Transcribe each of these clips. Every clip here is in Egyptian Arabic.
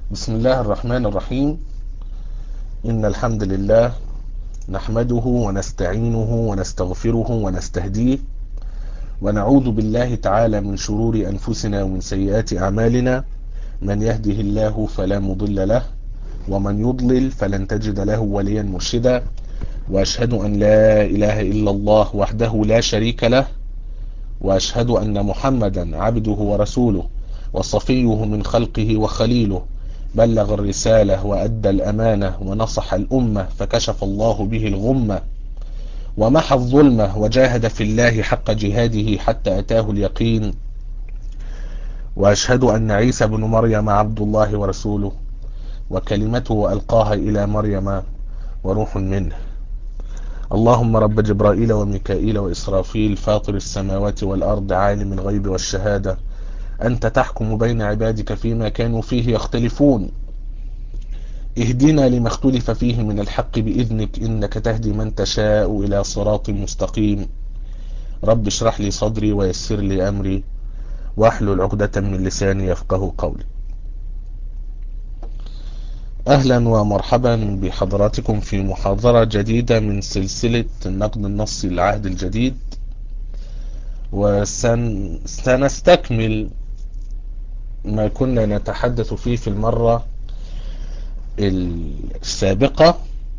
بسم الله الرحمن الرحيم إن الحمد لله نحمده ونستعينه ونستغفره ونستهديه ونعوذ بالله تعالى من شرور أنفسنا ومن سيئات أعمالنا من يهده الله فلا مضل له ومن يضلل فلن تجد له وليا مرشدا وأشهد أن لا إله إلا الله وحده لا شريك له وأشهد أن محمدا عبده ورسوله وصفيه من خلقه وخليله بلغ الرسالة وأدى الأمانة ونصح الأمة فكشف الله به الغمة ومحى الظلمة وجاهد في الله حق جهاده حتى أتاه اليقين وأشهد أن عيسى بن مريم عبد الله ورسوله وكلمته ألقاها إلى مريم وروح منه اللهم رب جبرائيل وميكائيل وإسرافيل فاطر السماوات والأرض عالم الغيب والشهادة أنت تحكم بين عبادك فيما كانوا فيه يختلفون اهدنا لما اختلف فيه من الحق بإذنك إنك تهدي من تشاء إلى صراط مستقيم رب اشرح لي صدري ويسر لي أمري واحلل عقدة من لساني يفقه قولي أهلا ومرحبا بحضراتكم في محاضرة جديدة من سلسلة النقد النصي للعهد الجديد وسنستكمل ما كنا نتحدث فيه في المرة السابقة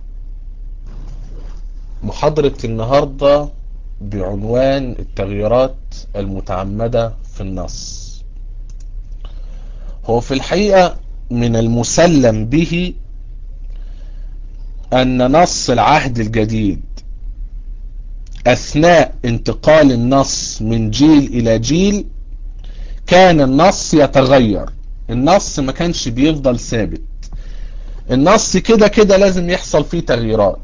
محاضرة النهاردة بعنوان التغييرات المتعمدة في النص هو في الحقيقة من المسلم به أن نص العهد الجديد أثناء انتقال النص من جيل إلى جيل كان النص يتغير النص ما كانش بيفضل ثابت النص كده كده لازم يحصل فيه تغييرات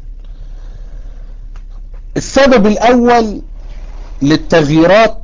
السبب الأول للتغييرات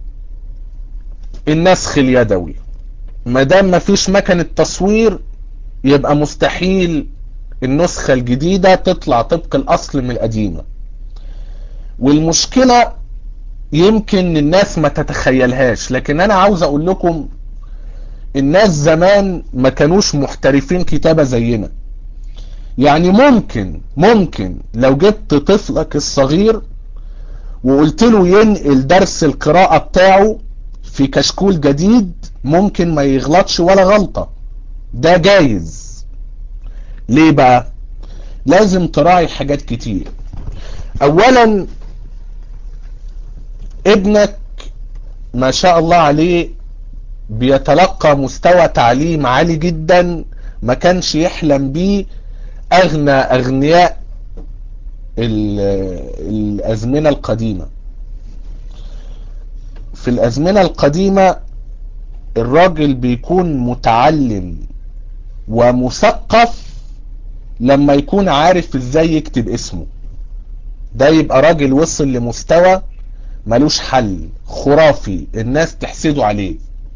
النسخ اليدوي ما دام ما فيش مكنة تصوير يبقى مستحيل النسخة الجديدة تطلع طبق الأصل من القديمة والمشكلة يمكن الناس ما تتخيلهاش لكن أنا عاوز أقول لكم الناس زمان ما كانوش محترفين كتابة زينا يعني ممكن ممكن لو جبت طفلك الصغير وقلت له ينقل درس القراءة بتاعه في كشكول جديد ممكن ما يغلطش ولا غلطة ده جايز ليه بقى لازم تراعي حاجات كتير اولا ابنك ما شاء الله عليه بيتلقى مستوى تعليم عالي جدا ما كانش يحلم بيه اغنى اغنياء الازمنة القديمة في الازمنة القديمة الراجل بيكون متعلم ومثقف لما يكون عارف ازاي يكتب اسمه ده يبقى راجل وصل لمستوى ملوش حل خرافي الناس تحسده عليه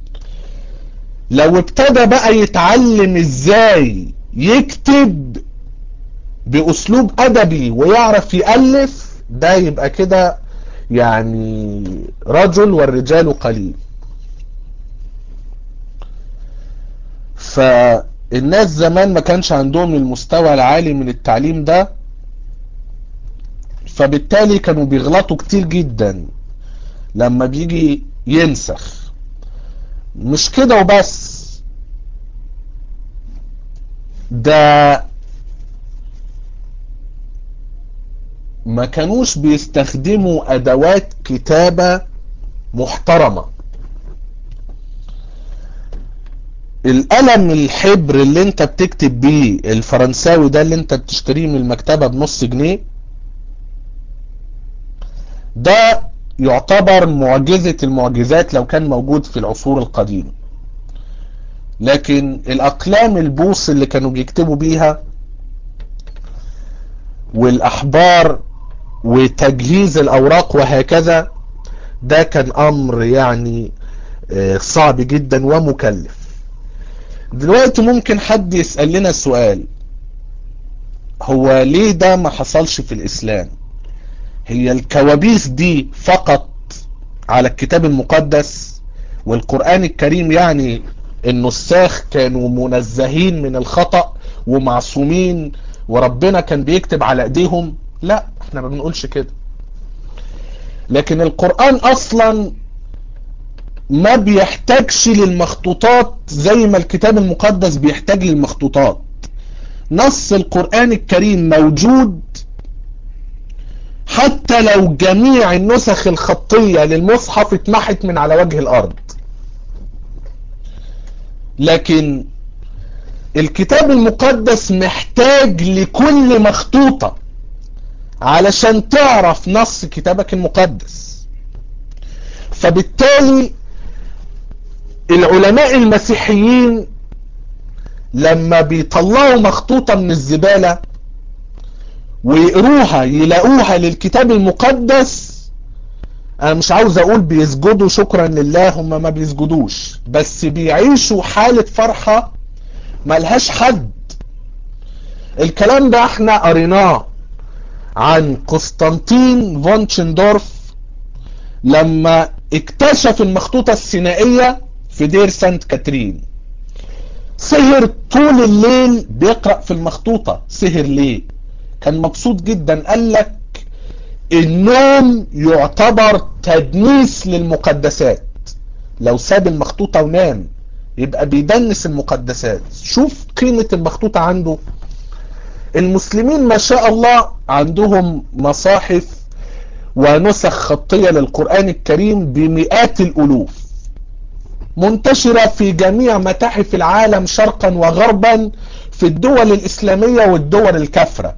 لو ابتدى بقى يتعلم ازاي يكتب باسلوب ادبي ويعرف يألف ده يبقى كده يعني رجل والرجال قليل فالناس زمان ما كانش عندهم المستوى العالي من التعليم ده فبالتالي كانوا بيغلطوا كتير جدا لما بيجي ينسخ مش كده وبس ده ما كانوش بيستخدموا ادوات كتابة محترمة القلم الحبر اللي انت بتكتب بيه الفرنساوي ده اللي انت بتشتريه من المكتبة بنص جنيه ده يعتبر معجزة المعجزات لو كان موجود في العصور القديمة لكن الاقلام البوص اللي كانوا بيكتبوا بيها والاحبار وتجهيز الاوراق وهكذا ده كان امر يعني صعب جدا ومكلف دلوقتي ممكن حد يسأل لنا سؤال هو ليه ده ما حصلش في الاسلام هي الكوابيس دي فقط على الكتاب المقدس والقرآن الكريم يعني النساخ كانوا منزهين من الخطأ ومعصومين وربنا كان بيكتب على ايديهم لا احنا ما بنقولش كده لكن القرآن اصلا ما بيحتاجش للمخطوطات زي ما الكتاب المقدس بيحتاج للمخطوطات نص القرآن الكريم موجود حتى لو جميع النسخ الخطية للمصحف اتمحت من على وجه الارض لكن الكتاب المقدس محتاج لكل مخطوطة علشان تعرف نص كتابك المقدس فبالتالي العلماء المسيحيين لما بيطلعوا مخطوطة من الزبالة ويقروها يلاقوها للكتاب المقدس انا مش عاوز اقول بيسجدوا شكرا لله هم ما بيسجدوش بس بيعيشوا حالة فرحة ملهاش حد الكلام ده احنا قريناه عن قسطنطين فونشندورف لما اكتشف المخطوطة السينائية في دير سانت كاترين سهر طول الليل بيقرأ في المخطوطة سهر ليه كان مبسوط جدا قال لك النوم يعتبر تدنيس للمقدسات لو ساب المخطوطة ونام يبقى بيدنس المقدسات شوف قيمة المخطوطة عنده المسلمين ما شاء الله عندهم مصاحف ونسخ خطية للقرآن الكريم بمئات الألوف منتشرة في جميع متاحف العالم شرقا وغربا في الدول الإسلامية والدول الكافرة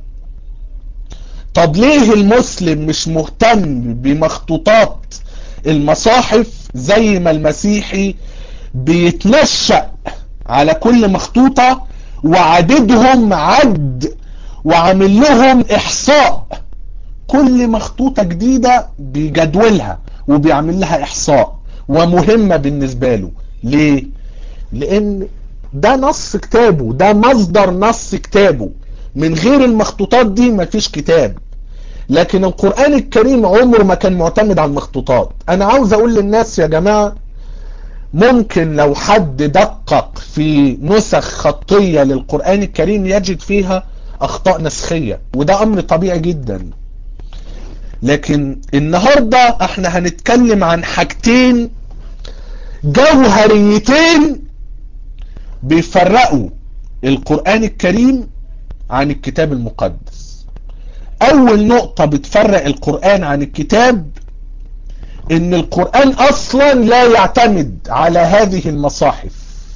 طب ليه المسلم مش مهتم بمخطوطات المصاحف زي ما المسيحي بيتنشأ على كل مخطوطة وعددهم عد وعامل لهم احصاء كل مخطوطة جديدة بيجدولها وبيعمل لها احصاء ومهمة بالنسبة له ليه لان ده نص كتابه ده مصدر نص كتابه من غير المخطوطات دي مفيش كتاب لكن القرآن الكريم عمره ما كان معتمد على المخطوطات انا عاوز اقول للناس يا جماعة ممكن لو حد دقق في نسخ خطية للقرآن الكريم يجد فيها اخطاء نسخية وده امر طبيعي جدا لكن النهاردة احنا هنتكلم عن حاجتين جوهريتين بيفرقوا القرآن الكريم عن الكتاب المقدس اول نقطة بتفرق القرآن عن الكتاب ان القرآن اصلا لا يعتمد على هذه المصاحف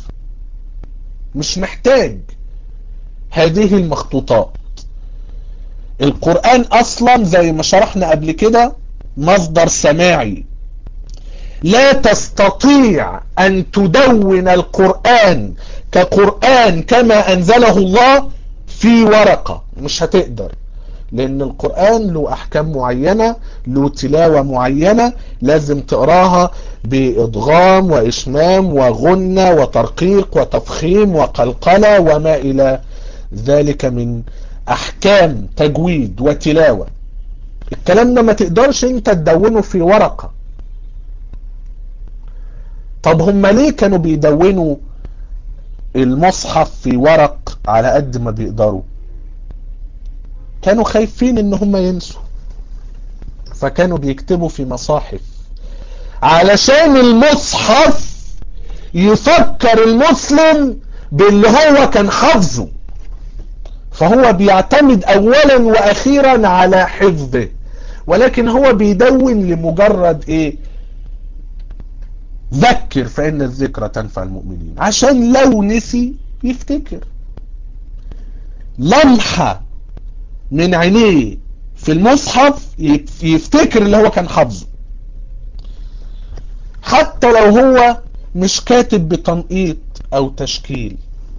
مش محتاج هذه المخطوطات القرآن اصلا زي ما شرحنا قبل كده مصدر سماعي لا تستطيع ان تدون القرآن كقرآن كما انزله الله في ورقة مش هتقدر لان القرآن له احكام معينة له تلاوة معينة لازم تقراها بادغام واشمام وغنة وترقيق وتفخيم وقلقلة وما الى ذلك من احكام تجويد وتلاوة الكلام ده ما تقدرش انت تدونه في ورقة طب هم ليه كانوا بيدونوا المصحف في ورق على قد ما بيقدروا كانوا خايفين ان هم ينسوا فكانوا بيكتبوا في مصاحف علشان المصحف يفكر المسلم باللي هو كان حافظه فهو بيعتمد اولا واخيرا على حفظه ولكن هو بيدون لمجرد ايه ذكر فان الذكرى تنفع المؤمنين عشان لو نسي يفتكر لمحة من عينيه في المصحف يفتكر اللي هو كان حافظه حتى لو هو مش كاتب بتنقيط او تشكيل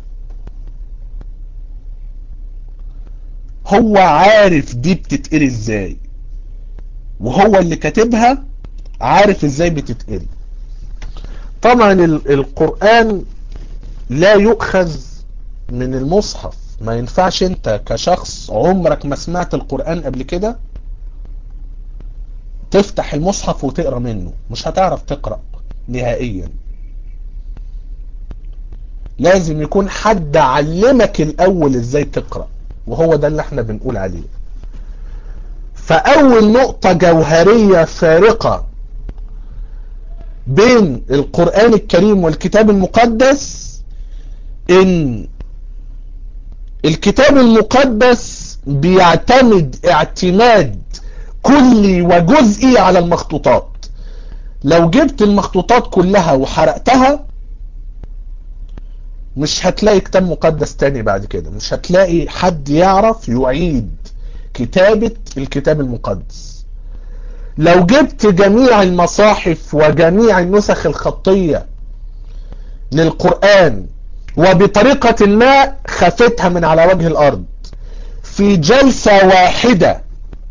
هو عارف دي بتتقري ازاي وهو اللي كاتبها عارف ازاي بتتقري طبعا القرآن لا يؤخذ من المصحف ما ينفعش انت كشخص عمرك ما سمعت القرآن قبل كده تفتح المصحف وتقرأ منه مش هتعرف تقرأ نهائيا لازم يكون حد علمك الاول ازاي تقرأ وهو ده اللي احنا بنقول عليه فاول نقطة جوهرية فارقة بين القرآن الكريم والكتاب المقدس ان الكتاب المقدس بيعتمد اعتماد كلي وجزئي على المخطوطات لو جبت المخطوطات كلها وحرقتها مش هتلاقي كتاب مقدس تاني بعد كده مش هتلاقي حد يعرف يعيد كتابة الكتاب المقدس لو جبت جميع المصاحف وجميع النسخ الخطية للقرآن وبطريقة ما خفتها من على وجه الأرض في جلسة واحدة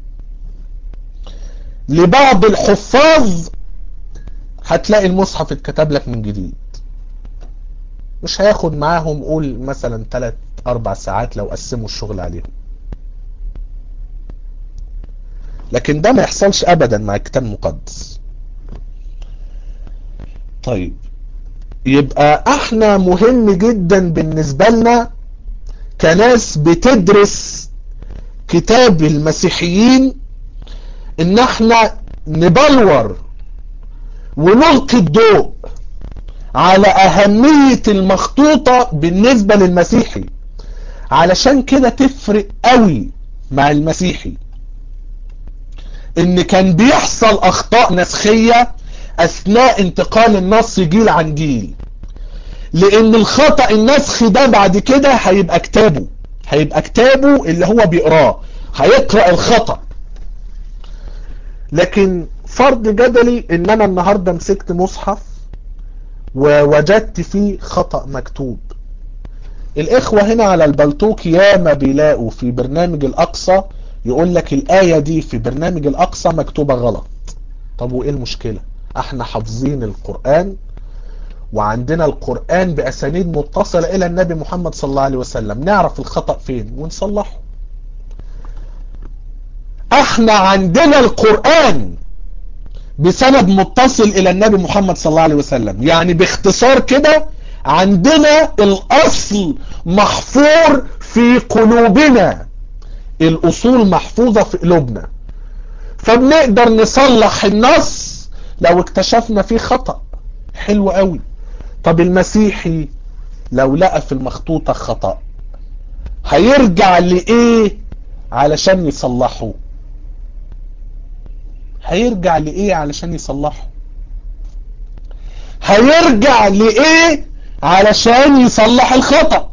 لبعض الحفاظ هتلاقي المصحف اتكتب لك من جديد مش هياخد معاهم قول مثلا 3 4 ساعات لو قسموا الشغل عليهم لكن ده ما يحصلش ابدا مع الكتاب المقدس طيب يبقى احنا مهم جدا بالنسبة لنا كناس بتدرس كتاب المسيحيين ان احنا نبلور ونلقي الضوء على اهمية المخطوطة بالنسبة للمسيحي علشان كده تفرق قوي مع المسيحي ان كان بيحصل اخطاء نسخية اثناء انتقال النص جيل عن جيل لان الخطأ النسخي ده بعد كده هيبقى كتابه هيبقى كتابه اللي هو بيقراه هيقرأ الخطأ لكن فرض جدلي ان انا النهاردة مسكت مصحف ووجدت فيه خطأ مكتوب الاخوة هنا على البلتوك ياما بيلاقوا في برنامج الاقصى يقول لك الاية دي في برنامج الاقصى مكتوبة غلط طب وايه المشكلة احنا حافظين القرآن وعندنا القرآن باسانيد متصلة الى النبي محمد صلى الله عليه وسلم نعرف الخطأ فين ونصلحه احنا عندنا القرآن بسند متصل الى النبي محمد صلى الله عليه وسلم يعني باختصار كده عندنا الاصل محفور في قلوبنا الاصول محفوظة في قلوبنا فبنقدر نصلح النص لو اكتشفنا فيه خطأ حلو قوي طب المسيحي لو لقى في المخطوطة خطأ هيرجع لإيه علشان يصلحه هيرجع لإيه علشان يصلحه هيرجع لإيه علشان يصلح الخطأ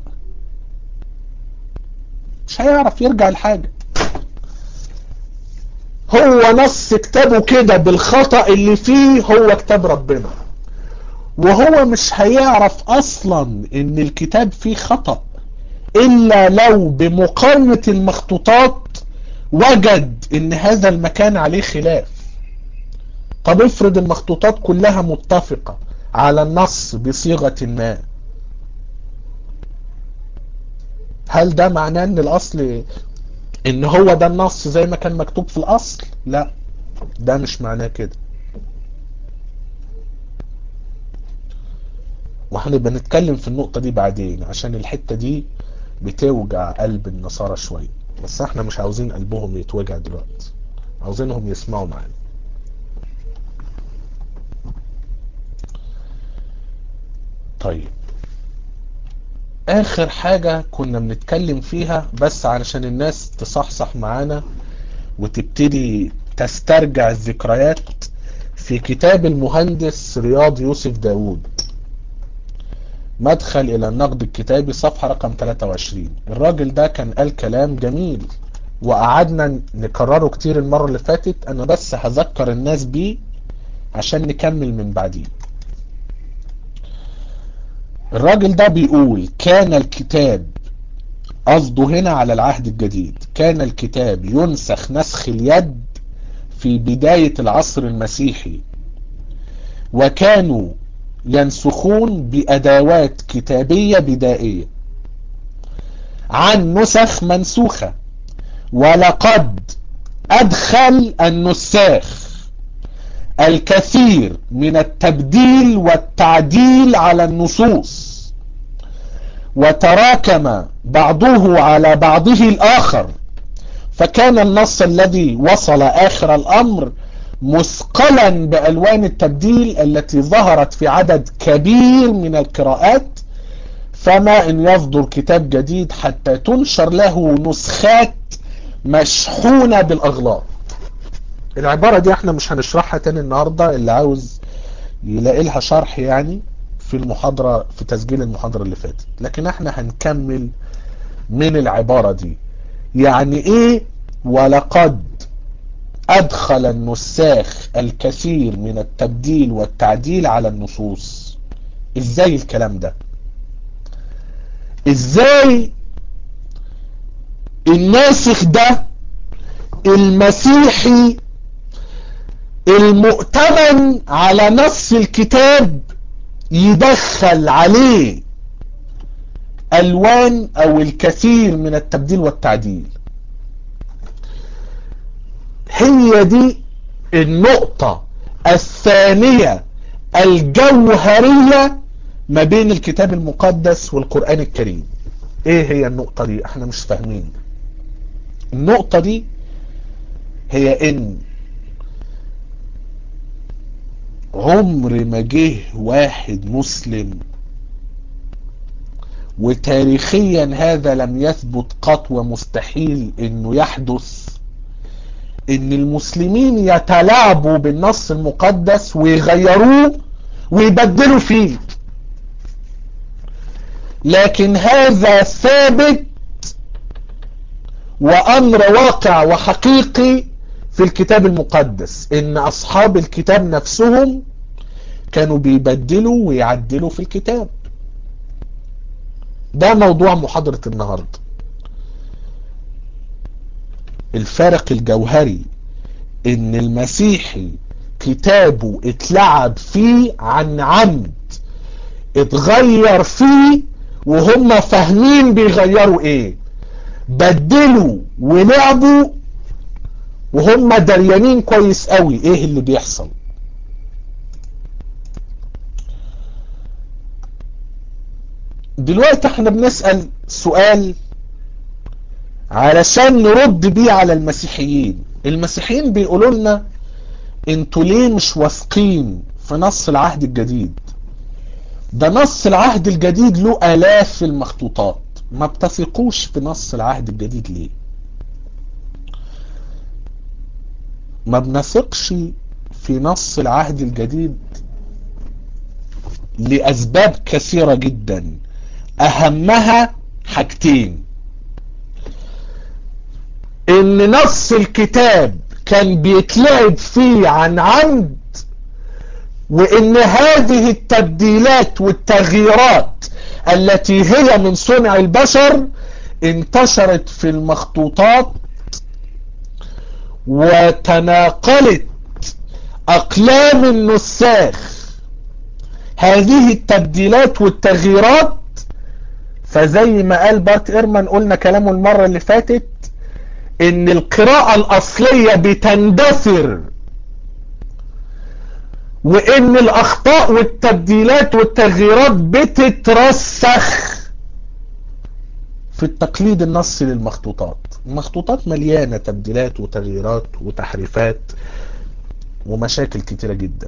مش هيعرف يرجع لحاجة هو نص كتابه كده بالخطأ اللي فيه هو كتاب ربنا وهو مش هيعرف اصلا ان الكتاب فيه خطأ الا لو بمقارنة المخطوطات وجد ان هذا المكان عليه خلاف طب افرض المخطوطات كلها متفقة على النص بصيغة ما هل ده معناه ان الاصل ان هو ده النص زي ما كان مكتوب في الاصل لا ده مش معناه كده وهنبقى نتكلم في النقطة دي بعدين عشان الحتة دي بتوجع قلب النصارى شوية بس احنا مش عاوزين قلبهم يتوجع دلوقتي عاوزينهم يسمعوا معانا طيب اخر حاجة كنا بنتكلم فيها بس علشان الناس تصحصح معانا وتبتدي تسترجع الذكريات في كتاب المهندس رياض يوسف داود مدخل الى النقد الكتابي صفحة رقم 23 الراجل ده كان قال كلام جميل وقعدنا نكرره كتير المرة اللي فاتت انا بس هذكر الناس بيه عشان نكمل من بعدين الراجل ده بيقول كان الكتاب قصده هنا على العهد الجديد كان الكتاب ينسخ نسخ اليد في بداية العصر المسيحي وكانوا ينسخون بأدوات كتابية بدائية عن نسخ منسوخة ولقد أدخل النساخ الكثير من التبديل والتعديل على النصوص وتراكم بعضه على بعضه الآخر فكان النص الذي وصل آخر الأمر مثقلا بألوان التبديل التي ظهرت في عدد كبير من القراءات فما إن يصدر كتاب جديد حتى تنشر له نسخات مشحونة بالأغلاط العبارة دي احنا مش هنشرحها تاني النهاردة اللي عاوز يلاقي لها شرح يعني في المحاضرة في تسجيل المحاضرة اللي فاتت لكن احنا هنكمل من العبارة دي يعني ايه ولقد ادخل النساخ الكثير من التبديل والتعديل على النصوص ازاي الكلام ده ازاي الناسخ ده المسيحي المؤتمن على نص الكتاب يدخل عليه الوان او الكثير من التبديل والتعديل هي دي النقطة الثانية الجوهرية ما بين الكتاب المقدس والقرآن الكريم ايه هي النقطة دي احنا مش فاهمين النقطة دي هي ان عمر ما جه واحد مسلم وتاريخيا هذا لم يثبت قط ومستحيل انه يحدث ان المسلمين يتلاعبوا بالنص المقدس ويغيروه ويبدلوا فيه لكن هذا ثابت وامر واقع وحقيقي في الكتاب المقدس ان اصحاب الكتاب نفسهم كانوا بيبدلوا ويعدلوا في الكتاب ده موضوع محاضرة النهاردة الفارق الجوهري ان المسيحي كتابه اتلعب فيه عن عمد اتغير فيه وهم فاهمين بيغيروا ايه بدلوا ولعبوا وهم دريانين كويس قوي ايه اللي بيحصل دلوقتي احنا بنسأل سؤال علشان نرد بيه على المسيحيين المسيحيين بيقولوا لنا انتوا ليه مش واثقين في نص العهد الجديد ده نص العهد الجديد له الاف المخطوطات ما بتثقوش في نص العهد الجديد ليه ما بنثقش في نص العهد الجديد لأسباب كثيرة جدا أهمها حاجتين إن نص الكتاب كان بيتلعب فيه عن عمد وإن هذه التبديلات والتغييرات التي هي من صنع البشر انتشرت في المخطوطات وتناقلت أقلام النساخ هذه التبديلات والتغييرات فزي ما قال بارت إيرمان قلنا كلامه المرة اللي فاتت ان القراءة الأصلية بتندثر وان الأخطاء والتبديلات والتغييرات بتترسخ في التقليد النصي للمخطوطات المخطوطات مليانة تبديلات وتغييرات وتحريفات ومشاكل كتيرة جدا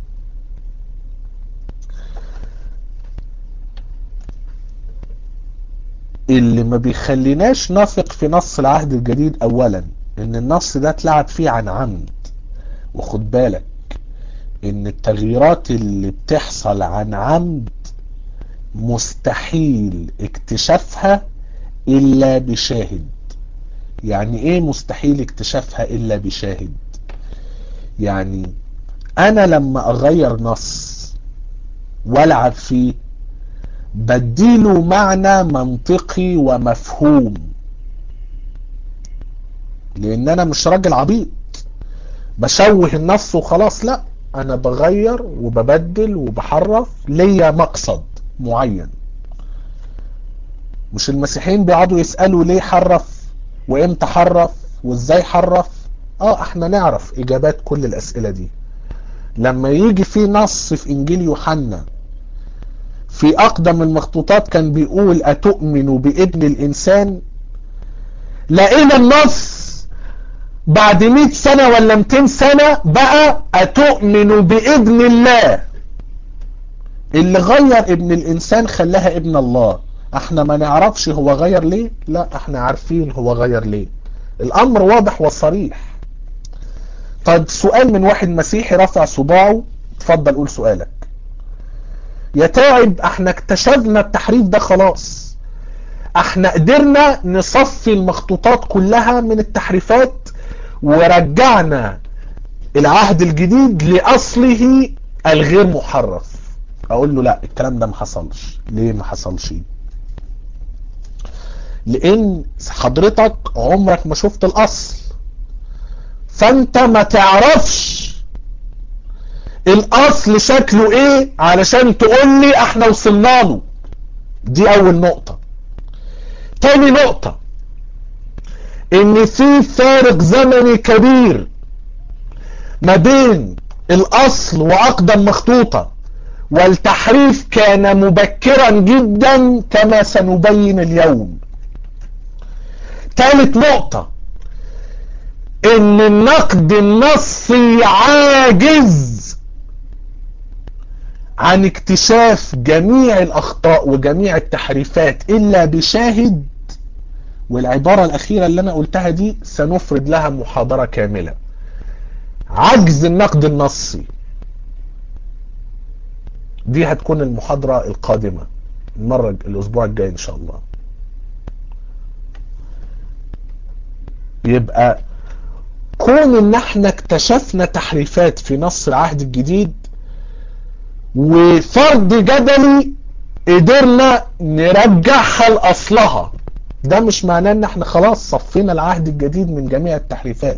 اللي ما بيخليناش نثق في نص العهد الجديد اولا ان النص ده اتلعب فيه عن عمد وخد بالك ان التغييرات اللي بتحصل عن عمد مستحيل اكتشافها الا بشاهد يعني ايه مستحيل اكتشافها الا بشاهد يعني انا لما اغير نص والعب فيه بديله معنى منطقي ومفهوم لان انا مش راجل عبيط بشوه النص وخلاص لا انا بغير وببدل وبحرف ليا مقصد معين مش المسيحيين بيقعدوا يسألوا ليه حرف وامتى حرف وازاي حرف اه احنا نعرف اجابات كل الاسئلة دي لما يجي في نص في انجيل يوحنا في أقدم المخطوطات كان بيقول أتؤمن بابن الإنسان لقينا النص بعد 100 سنة ولا 200 سنة بقى أتؤمن بابن الله اللي غير ابن الإنسان خلاها ابن الله احنا ما نعرفش هو غير ليه لا احنا عارفين هو غير ليه الأمر واضح وصريح طيب سؤال من واحد مسيحي رفع صباعه اتفضل قول سؤالك يا تعب احنا اكتشفنا التحريف ده خلاص احنا قدرنا نصفي المخطوطات كلها من التحريفات ورجعنا العهد الجديد لأصله الغير محرف اقول له لا الكلام ده ما حصلش ليه ما حصلش لان حضرتك عمرك ما شفت الاصل فانت ما تعرفش الاصل شكله ايه علشان تقول لي احنا وصلنا له دي اول نقطة تاني نقطة ان في فارق زمني كبير ما بين الاصل واقدم مخطوطة والتحريف كان مبكرا جدا كما سنبين اليوم ثالث نقطة ان النقد النصي عاجز عن اكتشاف جميع الاخطاء وجميع التحريفات الا بشاهد والعبارة الاخيرة اللي انا قلتها دي سنفرد لها محاضرة كاملة عجز النقد النصي دي هتكون المحاضرة القادمة المرة الاسبوع الجاي ان شاء الله يبقى كون ان احنا اكتشفنا تحريفات في نص العهد الجديد وفرض جدلي قدرنا نرجعها لاصلها ده مش معناه ان احنا خلاص صفينا العهد الجديد من جميع التحريفات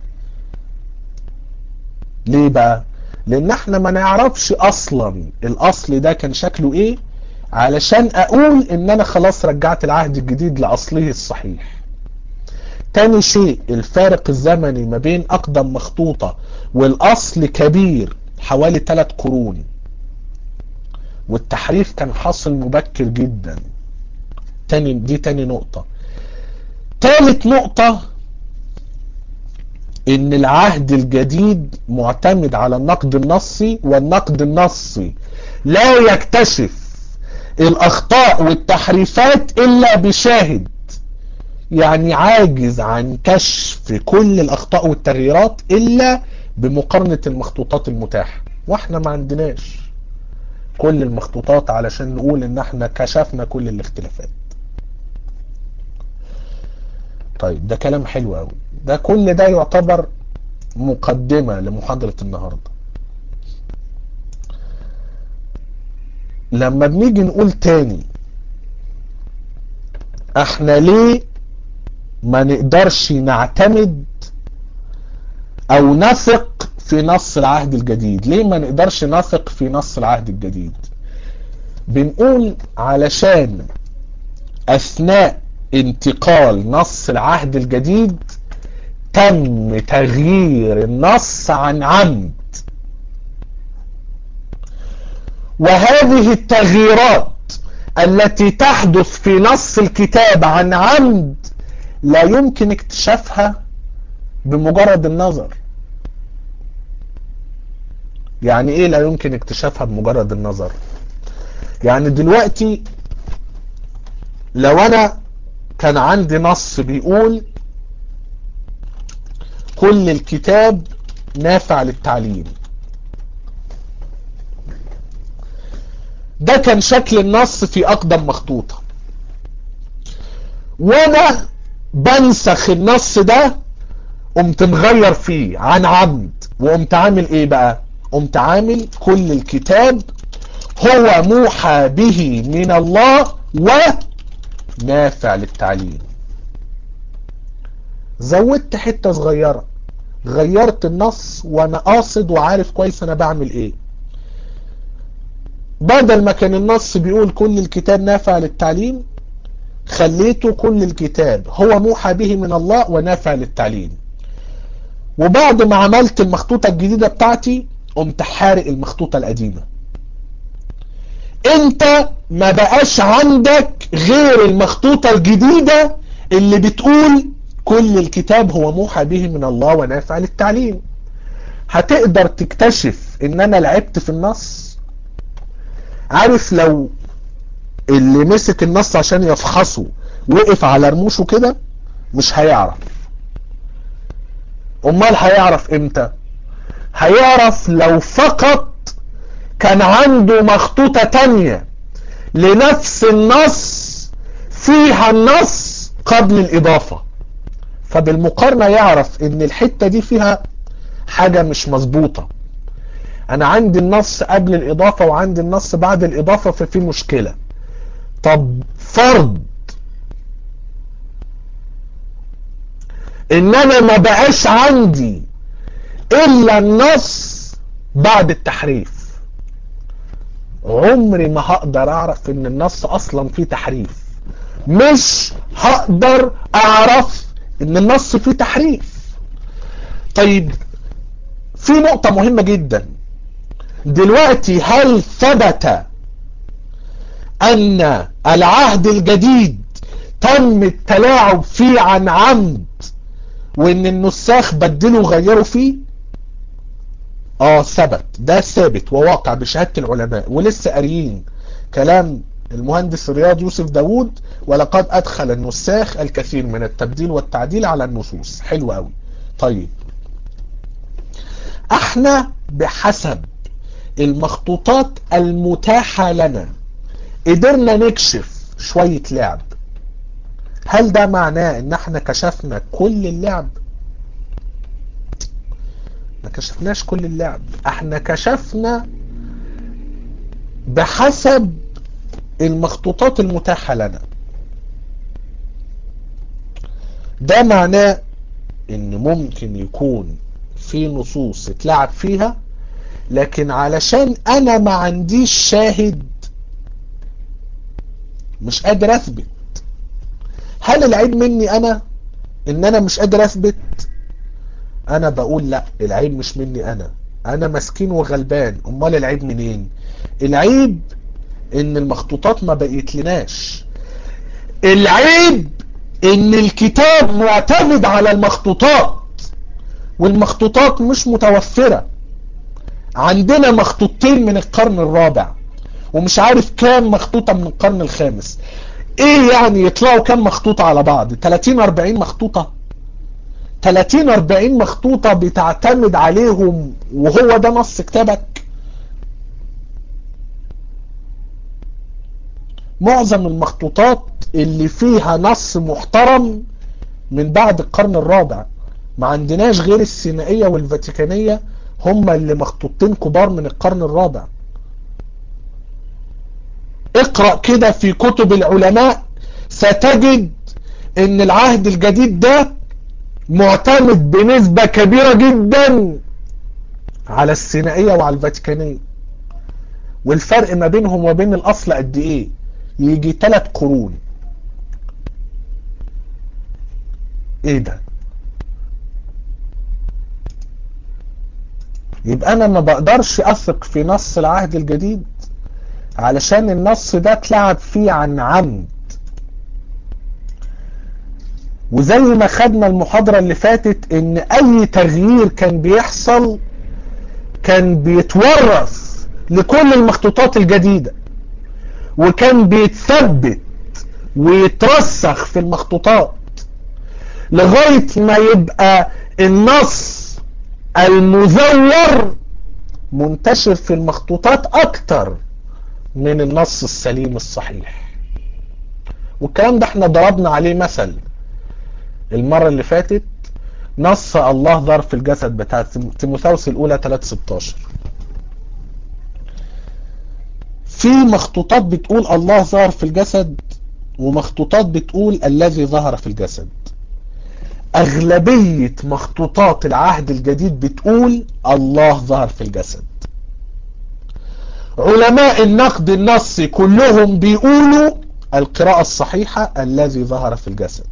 ليه بقى لان احنا ما نعرفش اصلا الاصل ده كان شكله ايه علشان اقول ان انا خلاص رجعت العهد الجديد لاصله الصحيح تاني شيء الفارق الزمني ما بين اقدم مخطوطة والاصل كبير حوالي 3 قرون والتحريف كان حاصل مبكر جدا تاني دي تاني نقطة تالت نقطة ان العهد الجديد معتمد على النقد النصي والنقد النصي لا يكتشف الاخطاء والتحريفات الا بشاهد يعني عاجز عن كشف كل الاخطاء والتغييرات الا بمقارنة المخطوطات المتاحة واحنا ما عندناش كل المخطوطات علشان نقول ان احنا كشفنا كل الاختلافات طيب ده كلام حلو قوي ده كل ده يعتبر مقدمة لمحاضرة النهاردة لما بنيجي نقول تاني احنا ليه ما نقدرش نعتمد او نثق في نص العهد الجديد ليه ما نقدرش نثق في نص العهد الجديد بنقول علشان اثناء انتقال نص العهد الجديد تم تغيير النص عن عمد وهذه التغييرات التي تحدث في نص الكتاب عن عمد لا يمكن اكتشافها بمجرد النظر يعني ايه لا يمكن اكتشافها بمجرد النظر يعني دلوقتي لو انا كان عندي نص بيقول كل الكتاب نافع للتعليم ده كان شكل النص في اقدم مخطوطة وانا بنسخ النص ده قمت مغير فيه عن عمد وقمت عامل ايه بقى قمت عامل كل الكتاب هو موحى به من الله ونافع للتعليم زودت حتة صغيرة غيرت النص وانا قاصد وعارف كويس انا بعمل ايه بدل ما كان النص بيقول كل الكتاب نافع للتعليم خليته كل الكتاب هو موحى به من الله ونافع للتعليم وبعد ما عملت المخطوطة الجديدة بتاعتي قمت حارق المخطوطة القديمة انت ما بقاش عندك غير المخطوطة الجديدة اللي بتقول كل الكتاب هو موحى به من الله ونافع للتعليم هتقدر تكتشف ان انا لعبت في النص عارف لو اللي مسك النص عشان يفحصه وقف على رموشه كده مش هيعرف امال هيعرف امتى هيعرف لو فقط كان عنده مخطوطة تانية لنفس النص فيها النص قبل الإضافة فبالمقارنة يعرف ان الحتة دي فيها حاجة مش مظبوطة انا عندي النص قبل الإضافة وعندي النص بعد الإضافة ففي مشكلة طب فرض ان انا ما بقاش عندي الا النص بعد التحريف عمري ما هقدر اعرف ان النص اصلا فيه تحريف مش هقدر اعرف ان النص فيه تحريف طيب في نقطة مهمة جدا دلوقتي هل ثبت ان العهد الجديد تم التلاعب فيه عن عمد وان النساخ بدلوا وغيروا فيه اه ثبت ده ثابت وواقع بشهادة العلماء ولسه قاريين كلام المهندس رياض يوسف داوود ولقد ادخل النساخ الكثير من التبديل والتعديل على النصوص حلو قوي طيب احنا بحسب المخطوطات المتاحة لنا قدرنا نكشف شوية لعب هل ده معناه ان احنا كشفنا كل اللعب ما كشفناش كل اللعب احنا كشفنا بحسب المخطوطات المتاحة لنا ده معناه ان ممكن يكون في نصوص اتلعب فيها لكن علشان انا ما عنديش شاهد مش قادر اثبت هل العيب مني انا ان انا مش قادر اثبت انا بقول لا العيب مش مني انا انا مسكين وغلبان امال العيب منين العيب ان المخطوطات ما بقيت لناش العيب ان الكتاب معتمد على المخطوطات والمخطوطات مش متوفرة عندنا مخطوطتين من القرن الرابع ومش عارف كام مخطوطة من القرن الخامس ايه يعني يطلعوا كام مخطوطة على بعض 30 40 مخطوطة 30 40 مخطوطة بتعتمد عليهم وهو ده نص كتابك معظم المخطوطات اللي فيها نص محترم من بعد القرن الرابع ما عندناش غير السينائية والفاتيكانية هما اللي مخطوطين كبار من القرن الرابع اقرأ كده في كتب العلماء ستجد ان العهد الجديد ده معتمد بنسبة كبيرة جدا على السينائية وعلى الفاتيكانية والفرق ما بينهم وبين الاصل قد ايه يجي ثلاث قرون ايه ده يبقى انا ما بقدرش اثق في نص العهد الجديد علشان النص ده اتلعب فيه عن عمد وزي ما خدنا المحاضرة اللي فاتت ان اي تغيير كان بيحصل كان بيتورث لكل المخطوطات الجديدة وكان بيتثبت ويترسخ في المخطوطات لغاية ما يبقى النص المزور منتشر في المخطوطات اكتر من النص السليم الصحيح والكلام ده احنا ضربنا عليه مثل المرة اللي فاتت نص الله ظرف الجسد بتاع تيموثاوس الاولى 316 في مخطوطات بتقول الله ظهر في الجسد ومخطوطات بتقول الذي ظهر في الجسد اغلبية مخطوطات العهد الجديد بتقول الله ظهر في الجسد علماء النقد النصي كلهم بيقولوا القراءة الصحيحة الذي ظهر في الجسد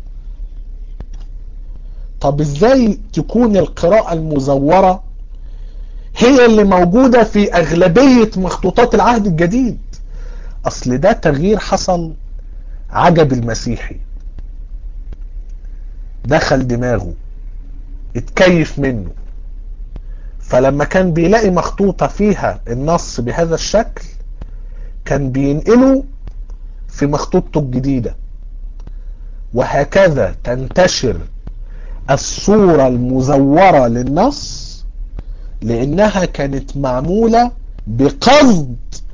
طب ازاي تكون القراءة المزورة هي اللي موجودة في اغلبية مخطوطات العهد الجديد اصل ده تغيير حصل عجب المسيحي دخل دماغه اتكيف منه فلما كان بيلاقي مخطوطة فيها النص بهذا الشكل كان بينقله في مخطوطته الجديدة وهكذا تنتشر الصورة المزورة للنص لانها كانت معمولة بقصد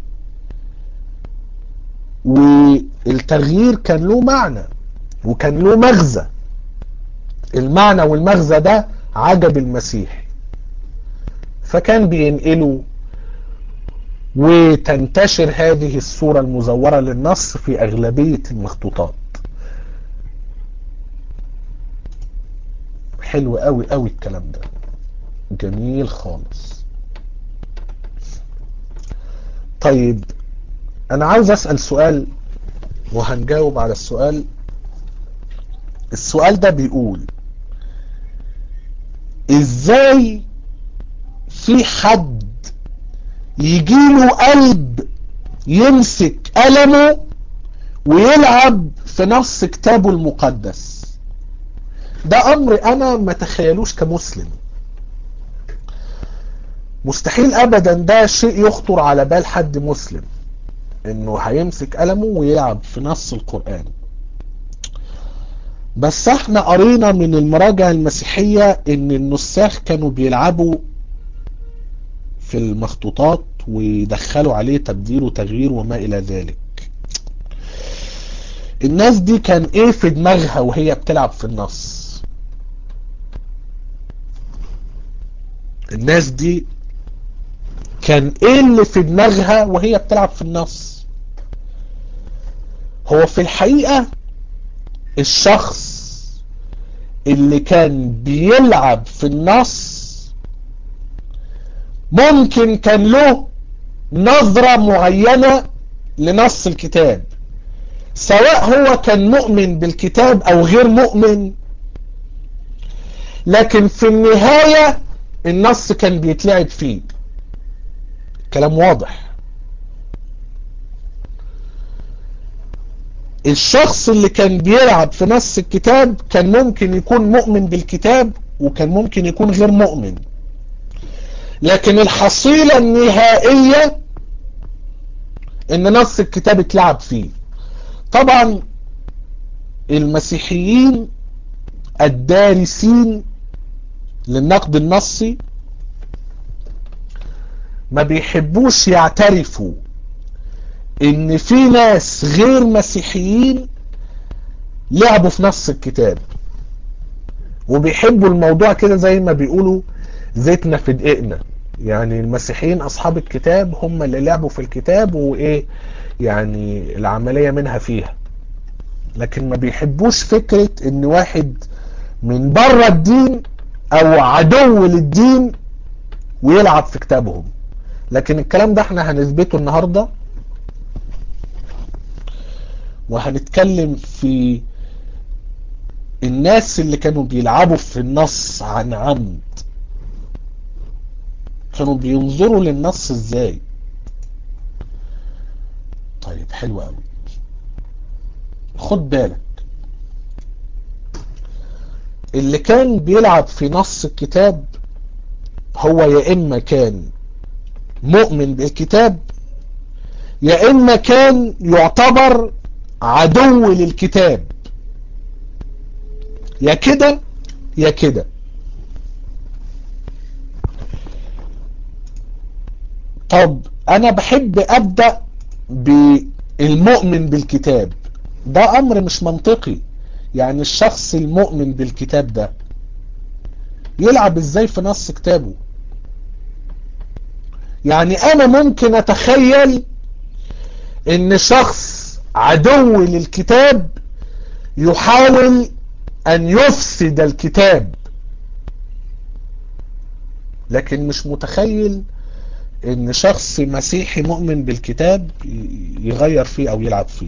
والتغيير كان له معنى وكان له مغزى المعنى والمغزى ده عجب المسيح فكان بينقله وتنتشر هذه الصورة المزورة للنص في أغلبية المخطوطات حلو قوي قوي الكلام ده جميل خالص طيب انا عاوز اسأل سؤال وهنجاوب على السؤال السؤال ده بيقول ازاي في حد يجيله قلب يمسك قلمه ويلعب في نص كتابه المقدس ده امر انا ما تخيلوش كمسلم مستحيل ابدا ده شيء يخطر على بال حد مسلم انه هيمسك قلمه ويلعب في نص القرآن بس احنا قرينا من المراجع المسيحية ان النساخ كانوا بيلعبوا في المخطوطات ويدخلوا عليه تبديل وتغيير وما الى ذلك الناس دي كان ايه في دماغها وهي بتلعب في النص الناس دي كان ايه اللي في دماغها وهي بتلعب في النص هو في الحقيقة الشخص اللي كان بيلعب في النص ممكن كان له نظرة معينة لنص الكتاب سواء هو كان مؤمن بالكتاب او غير مؤمن لكن في النهاية النص كان بيتلعب فيه كلام واضح الشخص اللي كان بيلعب في نص الكتاب كان ممكن يكون مؤمن بالكتاب وكان ممكن يكون غير مؤمن لكن الحصيلة النهائية ان نص الكتاب اتلعب فيه طبعا المسيحيين الدارسين للنقد النصي ما بيحبوش يعترفوا ان في ناس غير مسيحيين لعبوا في نص الكتاب وبيحبوا الموضوع كده زي ما بيقولوا زيتنا في دقيقنا يعني المسيحيين اصحاب الكتاب هم اللي لعبوا في الكتاب وايه يعني العملية منها فيها لكن ما بيحبوش فكرة ان واحد من بره الدين او عدو للدين ويلعب في كتابهم لكن الكلام ده احنا هنثبته النهاردة وهنتكلم في الناس اللي كانوا بيلعبوا في النص عن عمد كانوا بينظروا للنص ازاي طيب حلو قوي خد بالك اللي كان بيلعب في نص الكتاب هو يا اما كان مؤمن بالكتاب يا اما كان يعتبر عدو للكتاب يا كده يا كده طب انا بحب ابدأ بالمؤمن بالكتاب ده امر مش منطقي يعني الشخص المؤمن بالكتاب ده يلعب ازاي في نص كتابه يعني انا ممكن اتخيل ان شخص عدو للكتاب يحاول ان يفسد الكتاب لكن مش متخيل ان شخص مسيحي مؤمن بالكتاب يغير فيه او يلعب فيه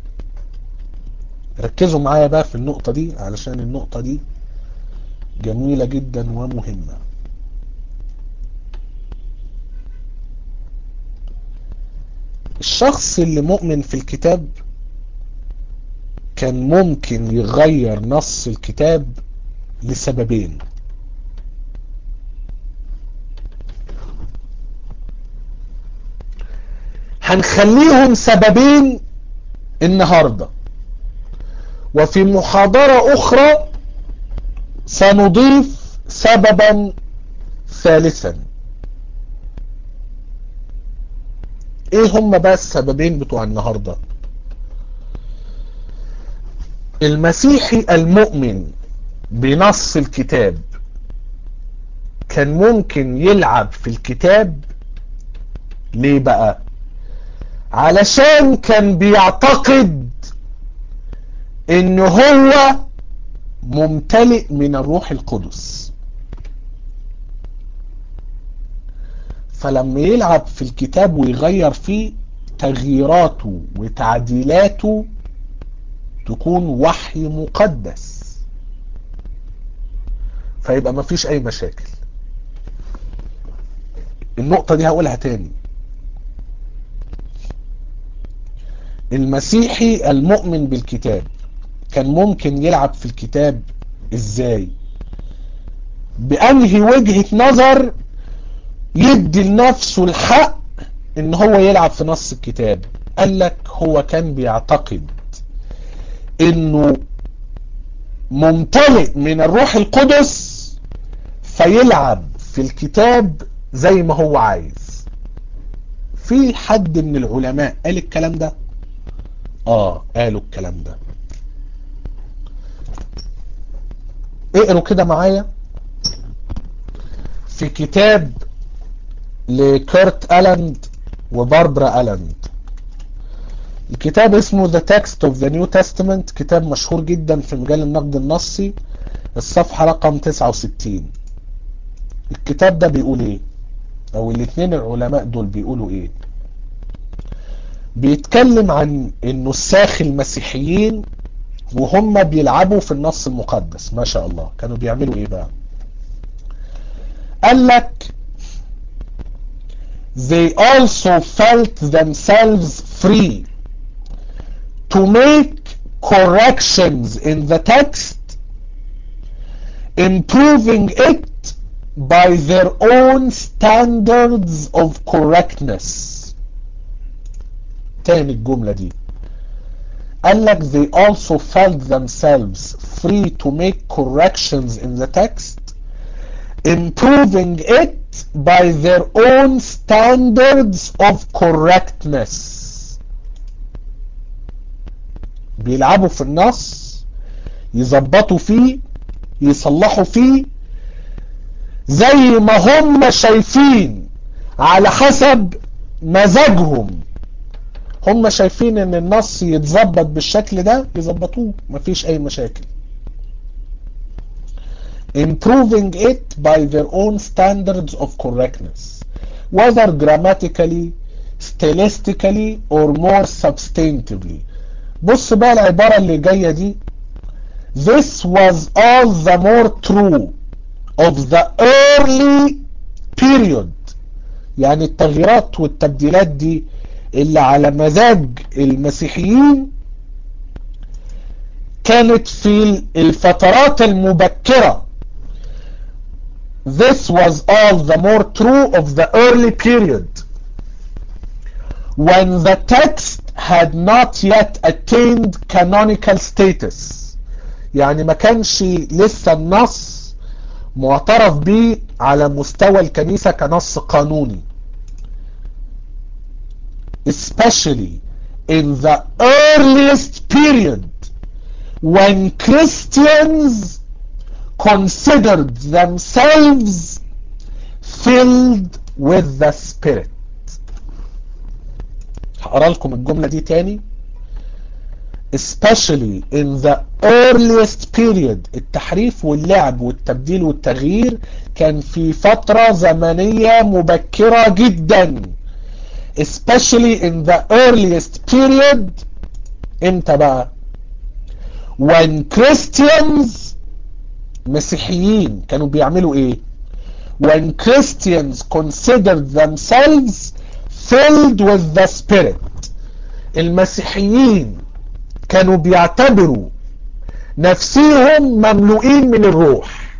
ركزوا معايا بقى في النقطة دي علشان النقطة دي جميلة جدا ومهمة الشخص اللي مؤمن في الكتاب كان ممكن يغير نص الكتاب لسببين هنخليهم سببين النهاردة وفي محاضرة أخرى سنضيف سببا ثالثا ايه هم بقى السببين بتوع النهاردة المسيحي المؤمن بنص الكتاب كان ممكن يلعب في الكتاب ليه بقى علشان كان بيعتقد ان هو ممتلئ من الروح القدس فلما يلعب في الكتاب ويغير فيه تغييراته وتعديلاته تكون وحي مقدس فيبقى مفيش اي مشاكل النقطة دي هقولها تاني المسيحي المؤمن بالكتاب كان ممكن يلعب في الكتاب ازاي بانهي وجهة نظر يدي لنفسه الحق ان هو يلعب في نص الكتاب قال لك هو كان بيعتقد انه ممتلئ من الروح القدس فيلعب في الكتاب زي ما هو عايز في حد من العلماء قال الكلام ده اه قالوا الكلام ده اقروا كده معايا في كتاب لكيرت ألاند وباربرا ألاند الكتاب اسمه The Text of the New Testament كتاب مشهور جدا في مجال النقد النصي الصفحة رقم 69 الكتاب ده بيقول ايه او الاثنين العلماء دول بيقولوا ايه بيتكلم عن انه الساخ المسيحيين وهم بيلعبوا في النص المقدس ما شاء الله كانوا بيعملوا ايه بقى قال لك they also felt themselves free to make corrections in the text improving it by their own standards of correctness تاني الجملة دي قال لك they also felt themselves free to make corrections in the text improving it by their own standards of correctness بيلعبوا في النص يظبطوا فيه يصلحوا فيه زي ما هم شايفين على حسب مزاجهم هم شايفين ان النص يتظبط بالشكل ده يظبطوه مفيش اي مشاكل improving it by their own standards of correctness whether grammatically stylistically or more substantively بص بقى العبارة اللي جاية دي this was all the more true of the early period يعني التغييرات والتبديلات دي اللي على مزاج المسيحيين كانت في الفترات المبكرة This was all the more true of the early period when the text had not yet attained canonical status يعني ما كانش لسه النص معترف به على مستوى الكنيسة كنص قانوني especially in the earliest period when Christians considered themselves filled with the Spirit هقرا لكم الجملة دي تاني especially in the earliest period التحريف واللعب والتبديل والتغيير كان في فترة زمنية مبكرة جدا especially in the earliest period امتى بقى when Christians مسيحيين كانوا بيعملوا ايه when Christians considered themselves filled with the spirit المسيحيين كانوا بيعتبروا نفسيهم مملوئين من الروح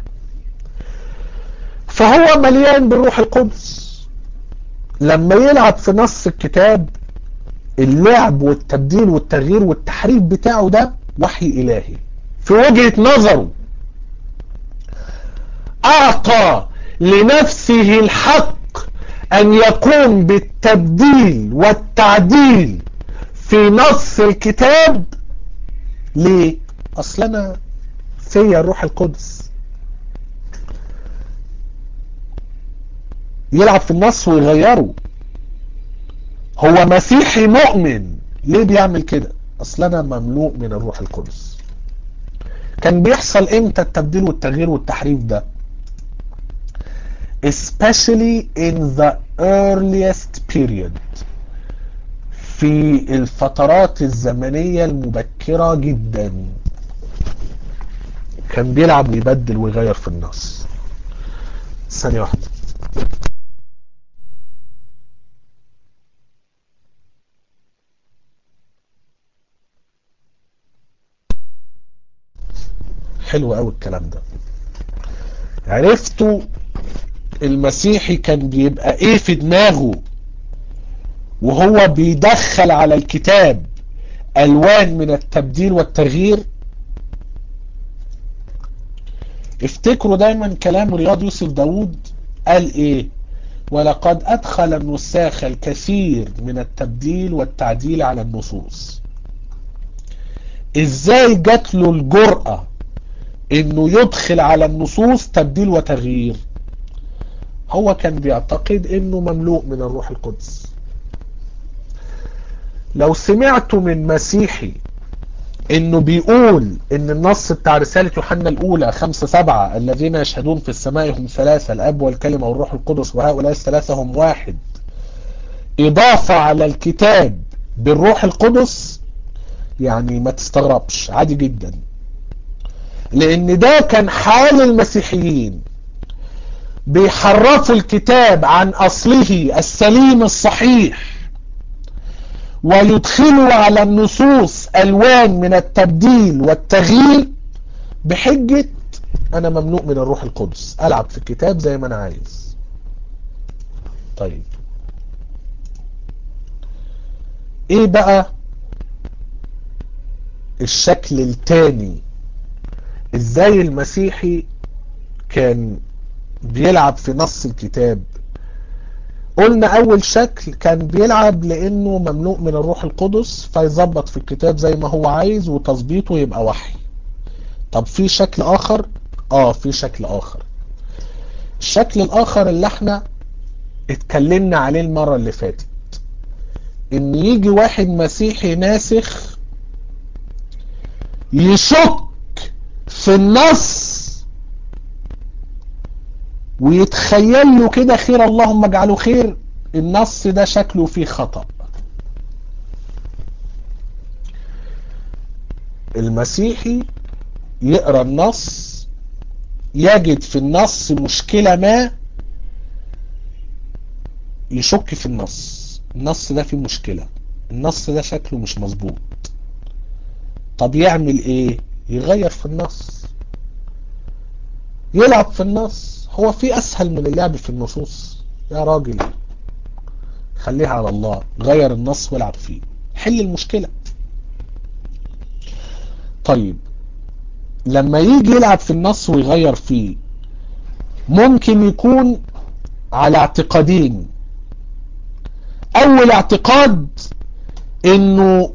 فهو مليان بالروح القدس لما يلعب في نص الكتاب اللعب والتبديل والتغيير والتحريف بتاعه ده وحي إلهي في وجهة نظره أعطى لنفسه الحق أن يقوم بالتبديل والتعديل في نص الكتاب ليه؟ أصل أنا فيا الروح القدس يلعب في النص ويغيره هو مسيحي مؤمن ليه بيعمل كده اصل انا مملوء من الروح القدس كان بيحصل امتى التبديل والتغيير والتحريف ده especially in the earliest period في الفترات الزمنية المبكرة جدا كان بيلعب ويبدل ويغير في النص ثانية واحدة حلو قوي الكلام ده عرفتوا المسيحي كان بيبقى ايه في دماغه وهو بيدخل على الكتاب الوان من التبديل والتغيير افتكروا دايما كلام رياض يوسف داود قال ايه ولقد ادخل النساخ الكثير من التبديل والتعديل على النصوص ازاي جات له الجرأة انه يدخل على النصوص تبديل وتغيير هو كان بيعتقد انه مملوء من الروح القدس لو سمعت من مسيحي انه بيقول ان النص بتاع رسالة يوحنا الاولى خمسة سبعة الذين يشهدون في السماء هم ثلاثة الاب والكلمة والروح القدس وهؤلاء الثلاثة هم واحد اضافة على الكتاب بالروح القدس يعني ما تستغربش عادي جدا لان ده كان حال المسيحيين بيحرفوا الكتاب عن اصله السليم الصحيح ويدخلوا على النصوص الوان من التبديل والتغيير بحجة انا ممنوع من الروح القدس العب في الكتاب زي ما انا عايز طيب ايه بقى الشكل التاني ازاي المسيحي كان بيلعب في نص الكتاب قلنا اول شكل كان بيلعب لانه مملوء من الروح القدس فيظبط في الكتاب زي ما هو عايز وتظبيطه يبقى وحي طب في شكل اخر اه في شكل اخر الشكل الاخر اللي احنا اتكلمنا عليه المرة اللي فاتت ان يجي واحد مسيحي ناسخ يشك في النص ويتخيل له كده خير اللهم اجعله خير النص ده شكله فيه خطأ المسيحي يقرأ النص يجد في النص مشكلة ما يشك في النص النص ده فيه مشكلة النص ده شكله مش مظبوط طب يعمل ايه يغير في النص يلعب في النص هو في اسهل من اللعب في النصوص يا راجل خليها على الله غير النص والعب فيه حل المشكلة طيب لما يجي يلعب في النص ويغير فيه ممكن يكون على اعتقادين اول اعتقاد انه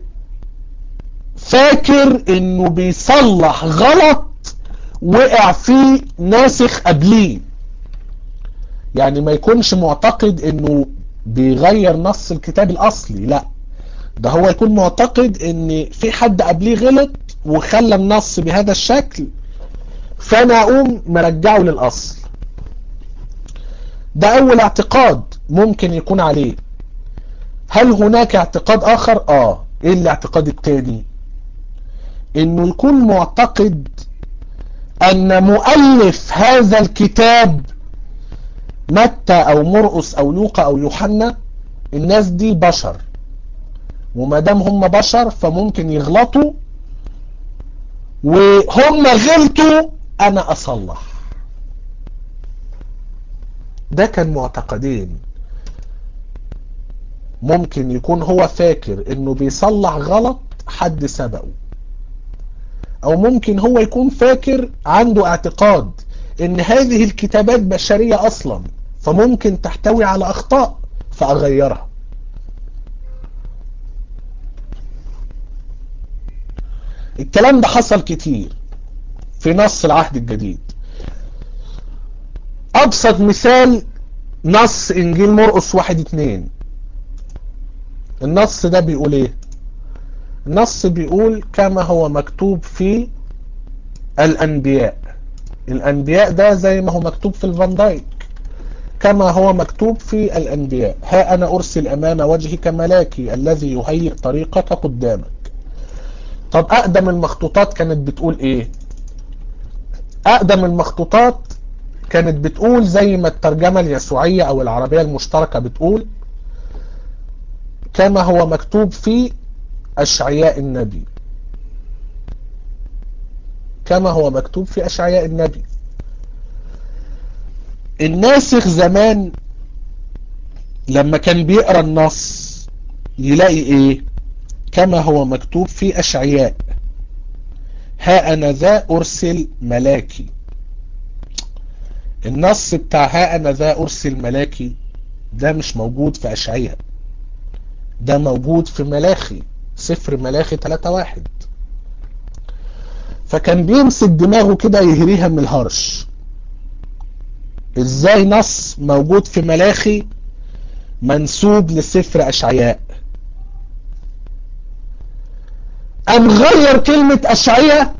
فاكر انه بيصلح غلط وقع فيه ناسخ قبليه يعني ما يكونش معتقد انه بيغير نص الكتاب الاصلي لا ده هو يكون معتقد ان في حد قبليه غلط وخلى النص بهذا الشكل فانا اقوم مرجعه للاصل ده اول اعتقاد ممكن يكون عليه هل هناك اعتقاد اخر اه ايه الاعتقاد التاني انه يكون معتقد ان مؤلف هذا الكتاب متى او مرقس او لوقا او يوحنا الناس دي بشر وما دام هم بشر فممكن يغلطوا وهم غلطوا انا اصلح ده كان معتقدين ممكن يكون هو فاكر انه بيصلح غلط حد سبقه او ممكن هو يكون فاكر عنده اعتقاد ان هذه الكتابات بشرية اصلا فممكن تحتوي على اخطاء فاغيرها الكلام ده حصل كتير في نص العهد الجديد ابسط مثال نص انجيل مرقس واحد اتنين النص ده بيقول ايه النص بيقول كما هو مكتوب في الانبياء الانبياء ده زي ما هو مكتوب في الفان دايك كما هو مكتوب في الانبياء ها انا ارسل امام وجهك ملاكي الذي يهيئ طريقك قدامك طب اقدم المخطوطات كانت بتقول ايه اقدم المخطوطات كانت بتقول زي ما الترجمة اليسوعية او العربية المشتركة بتقول كما هو مكتوب في اشعياء النبي كما هو مكتوب في اشعياء النبي الناسخ زمان لما كان بيقرا النص يلاقي ايه كما هو مكتوب في اشعياء ها انا ذا ارسل ملاكي النص بتاع ها انا ذا ارسل ملاكي ده مش موجود في اشعياء ده موجود في ملاخي سفر ملاخي 3 واحد فكان بيمسك دماغه كده يهريها من الهرش ازاي نص موجود في ملاخي منسوب لسفر اشعياء قام غير كلمة اشعياء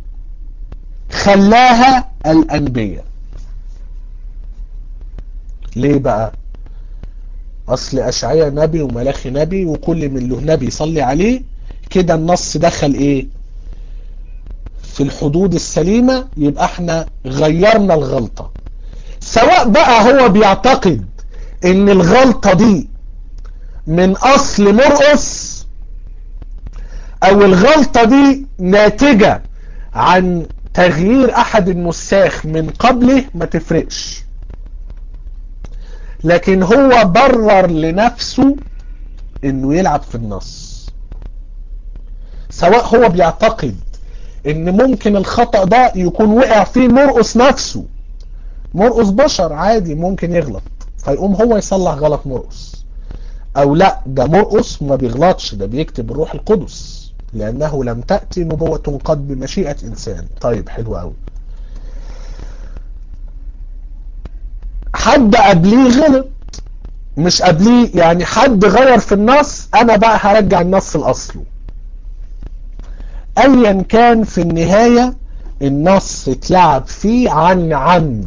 خلاها الانبياء ليه بقى اصل اشعياء نبي وملاخي نبي وكل من له نبي يصلي عليه كده النص دخل ايه في الحدود السليمة يبقى احنا غيرنا الغلطة سواء بقى هو بيعتقد ان الغلطة دي من اصل مرقس او الغلطة دي ناتجة عن تغيير احد النساخ من قبله ما تفرقش لكن هو برر لنفسه انه يلعب في النص سواء هو بيعتقد ان ممكن الخطأ ده يكون وقع فيه مرقس نفسه مرقس بشر عادي ممكن يغلط فيقوم هو يصلح غلط مرقس او لا ده مرقس ما بيغلطش ده بيكتب الروح القدس لانه لم تأتي نبوة قد بمشيئة انسان طيب حلو قوي حد قبليه غلط مش قبليه يعني حد غير في النص انا بقى هرجع النص لاصله ايا كان في النهاية النص اتلعب فيه عن عمد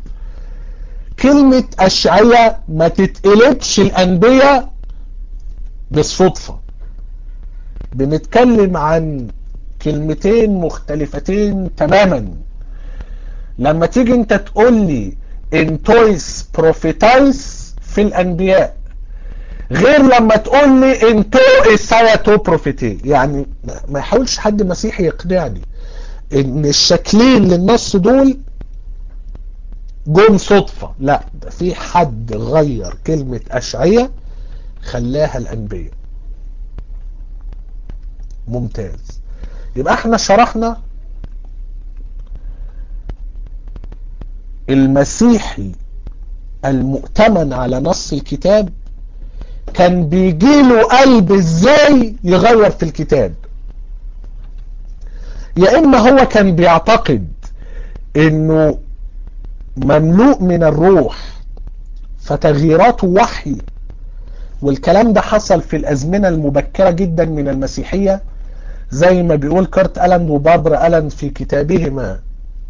كلمة اشعية ما تتقلبش الانبياء بالصدفة بنتكلم عن كلمتين مختلفتين تماما لما تيجي انت تقول لي انتويس بروفيتايس في الانبياء غير لما تقول لي انتو اسايتو بروفيتي يعني ما يحاولش حد مسيحي يقنعني ان الشكلين للنص دول جم صدفة لا ده في حد غير كلمة اشعية خلاها الانبياء ممتاز يبقى احنا شرحنا المسيحي المؤتمن على نص الكتاب كان بيجيله قلب ازاي يغير في الكتاب يا اما هو كان بيعتقد انه مملوء من الروح فتغييراته وحي والكلام ده حصل في الازمنة المبكرة جدا من المسيحية زي ما بيقول كارت ألان وباربرا ألان في كتابهما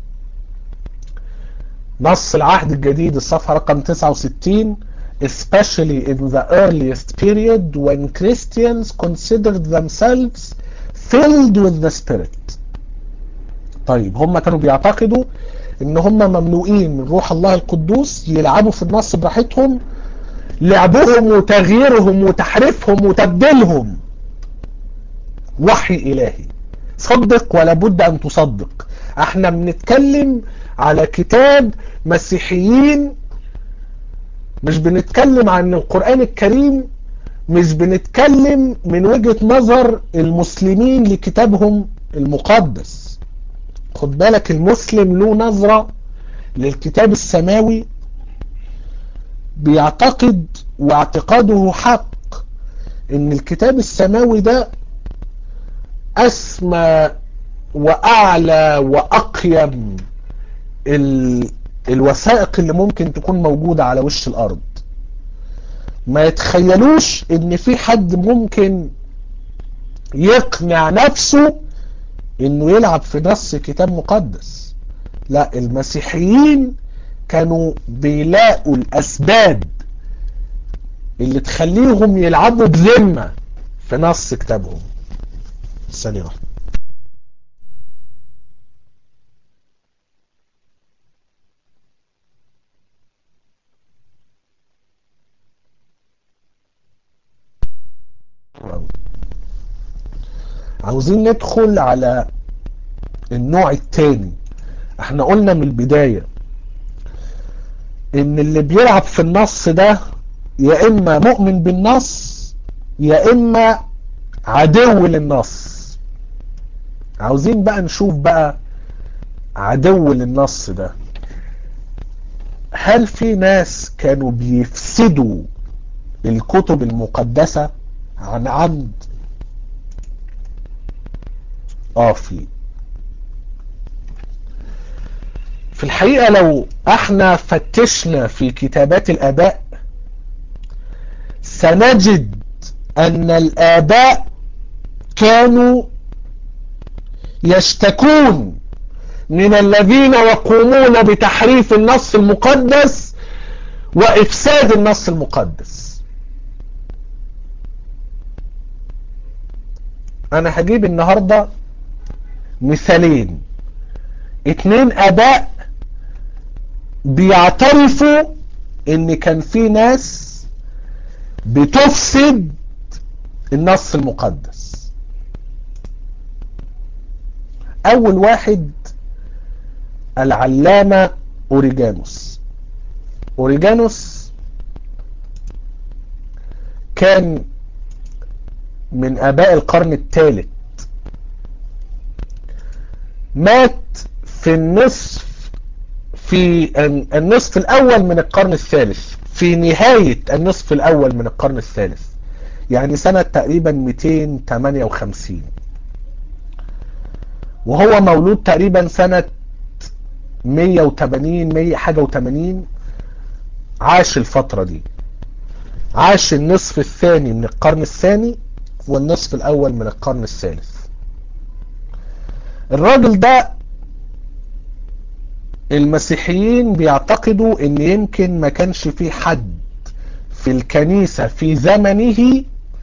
نص العهد الجديد الصفحة رقم 69 especially in the earliest period when Christians considered themselves filled with the Spirit طيب هم كانوا بيعتقدوا ان هم مملوئين من روح الله القدوس يلعبوا في النص براحتهم لعبهم وتغييرهم وتحريفهم وتبديلهم وحي إلهي صدق ولا بد أن تصدق احنا بنتكلم على كتاب مسيحيين مش بنتكلم عن القرآن الكريم مش بنتكلم من وجهة نظر المسلمين لكتابهم المقدس خد بالك المسلم له نظرة للكتاب السماوي بيعتقد واعتقاده حق ان الكتاب السماوي ده اسمى واعلى واقيم ال... الوثائق اللي ممكن تكون موجودة على وش الارض ما يتخيلوش ان في حد ممكن يقنع نفسه انه يلعب في نص كتاب مقدس لا المسيحيين كانوا بيلاقوا الاسباب اللي تخليهم يلعبوا بذمة في نص كتابهم ثانية واحدة عاوزين ندخل على النوع التاني احنا قلنا من البداية ان اللي بيلعب في النص ده يا اما مؤمن بالنص يا اما عدو للنص عاوزين بقى نشوف بقى عدو للنص ده هل في ناس كانوا بيفسدوا الكتب المقدسة عن عمد اه في في الحقيقة لو احنا فتشنا في كتابات الاباء سنجد ان الاباء كانوا يشتكون من الذين يقومون بتحريف النص المقدس وافساد النص المقدس انا هجيب النهاردة مثالين اتنين اباء بيعترفوا ان كان في ناس بتفسد النص المقدس اول واحد العلامة اوريجانوس اوريجانوس كان من اباء القرن الثالث مات في النصف في النصف الاول من القرن الثالث في نهاية النصف الاول من القرن الثالث يعني سنة تقريبا 258 وهو مولود تقريبا سنة 180 100 حاجة و80 عاش الفترة دي عاش النصف الثاني من القرن الثاني والنصف الاول من القرن الثالث الراجل ده المسيحيين بيعتقدوا ان يمكن ما كانش في حد في الكنيسة في زمنه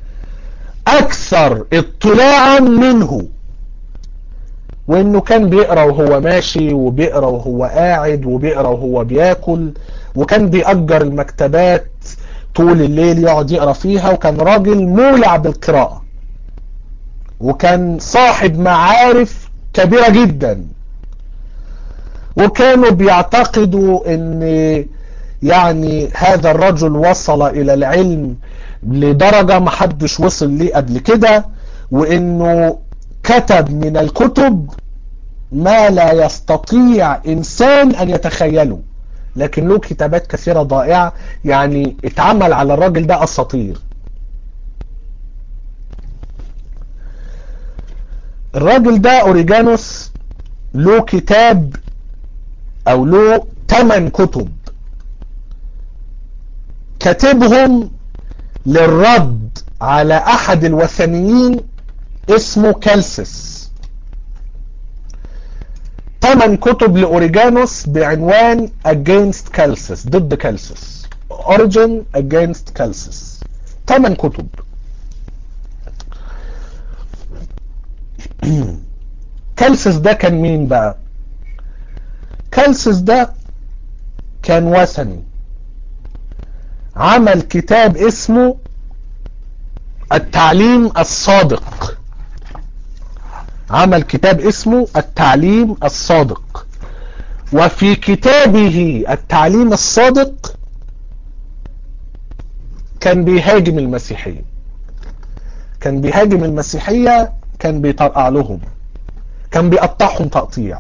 اكثر اطلاعا منه وانه كان بيقرا وهو ماشي وبيقرا وهو قاعد وبيقرا وهو بياكل وكان بيأجر المكتبات طول الليل يقعد يقرا فيها وكان راجل مولع بالقراءة وكان صاحب معارف كبيرة جدا وكانوا بيعتقدوا ان يعني هذا الرجل وصل الى العلم لدرجة محدش وصل ليه قبل كده وانه كتب من الكتب ما لا يستطيع انسان ان يتخيله لكن له كتابات كثيرة ضائعة يعني اتعمل على الراجل ده اساطير الراجل ده اوريجانوس له كتاب او له 8 كتب كاتبهم للرد على احد الوثنيين اسمه كالسس 8 كتب لاوريجانوس بعنوان against كالسس ضد كالسس origin against كالسس 8 كتب كالسس ده كان مين بقى كالسس ده كان وثني عمل كتاب اسمه التعليم الصادق عمل كتاب اسمه التعليم الصادق وفي كتابه التعليم الصادق كان بيهاجم المسيحية كان بيهاجم المسيحية كان بيطرقع لهم كان بيقطعهم تقطيع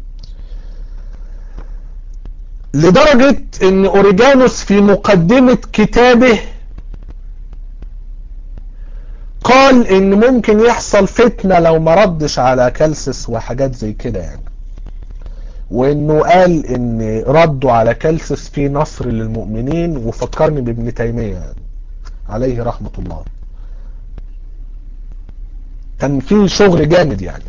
لدرجة ان اوريجانوس في مقدمة كتابه قال ان ممكن يحصل فتنة لو ما ردش على كالسس وحاجات زي كده يعني وانه قال ان ردوا على كالسس في نصر للمؤمنين وفكرني بابن تيمية يعني عليه رحمة الله كان في شغل جامد يعني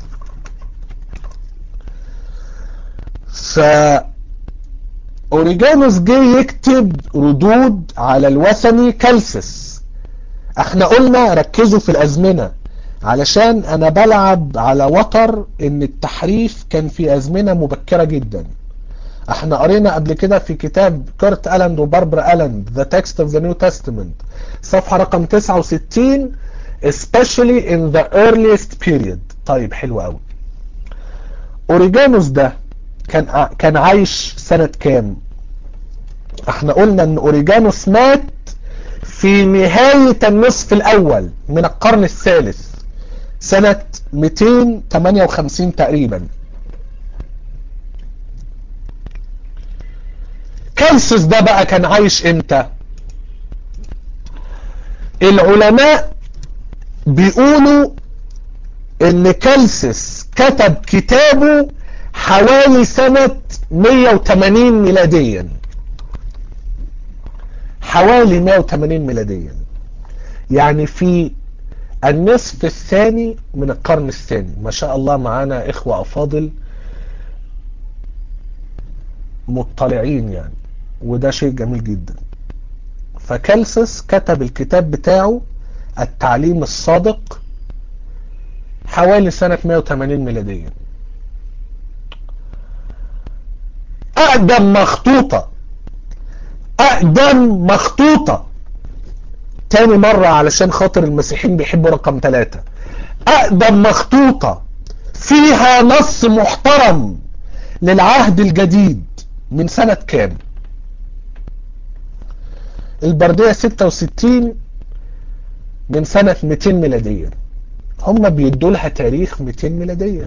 ف اوريجانوس جه يكتب ردود على الوثني كالسس احنا قلنا ركزوا في الازمنة علشان انا بلعب على وتر ان التحريف كان في ازمنة مبكرة جدا احنا قرينا قبل كده في كتاب كورت الاند وباربرا الاند The Text of the New Testament صفحة رقم 69 especially in the earliest period طيب حلو قوي اوريجانوس ده كان كان عايش سنة كام احنا قلنا ان اوريجانوس مات في نهاية النصف الاول من القرن الثالث سنة 258 تقريبا كالسس ده بقى كان عايش امتى العلماء بيقولوا ان كالسس كتب كتابه حوالي سنة 180 ميلاديا حوالي 180 ميلاديا يعني في النصف الثاني من القرن الثاني ما شاء الله معانا اخوة افاضل مطلعين يعني وده شيء جميل جدا فكالسس كتب الكتاب بتاعه التعليم الصادق حوالي سنة 180 ميلاديا اقدم مخطوطة اقدم مخطوطة تاني مرة علشان خاطر المسيحيين بيحبوا رقم ثلاثة اقدم مخطوطة فيها نص محترم للعهد الجديد من سنة كام البردية 66 من سنة 200 ميلاديا هم بيدوا لها تاريخ 200 ميلاديا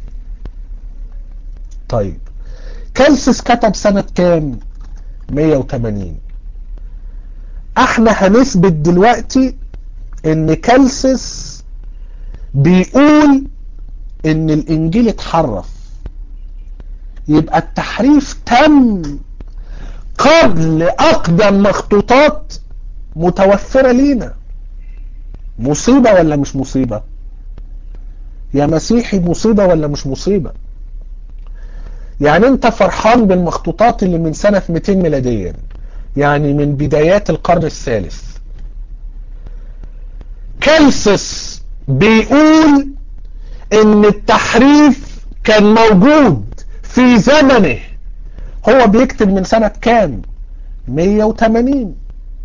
طيب كالسس كتب سنة كام 180 احنا هنثبت دلوقتي ان كالسس بيقول ان الانجيل اتحرف يبقى التحريف تم قبل اقدم مخطوطات متوفرة لينا مصيبة ولا مش مصيبة يا مسيحي مصيبة ولا مش مصيبة يعني انت فرحان بالمخطوطات اللي من سنة 200 ميلاديا يعني من بدايات القرن الثالث كالسس بيقول ان التحريف كان موجود في زمنه هو بيكتب من سنة كام 180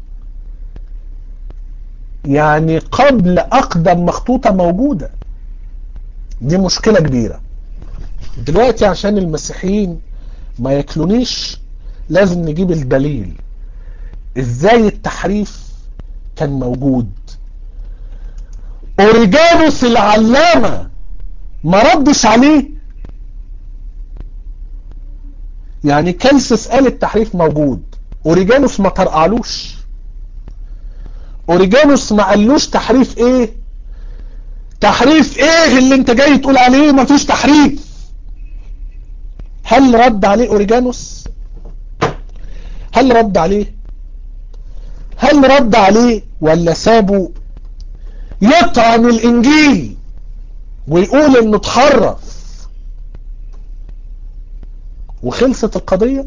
يعني قبل اقدم مخطوطة موجودة دي مشكلة كبيرة دلوقتي عشان المسيحيين ما ياكلونيش لازم نجيب الدليل ازاي التحريف كان موجود اوريجانوس العلامة ما ردش عليه يعني كالسس قال التحريف موجود اوريجانوس ما طرقعلوش اوريجانوس ما قالوش تحريف ايه تحريف ايه اللي انت جاي تقول عليه ما فيش تحريف هل رد عليه اوريجانوس هل رد عليه هل رد عليه ولا سابه يطعن الانجيل ويقول انه اتحرف وخلصت القضية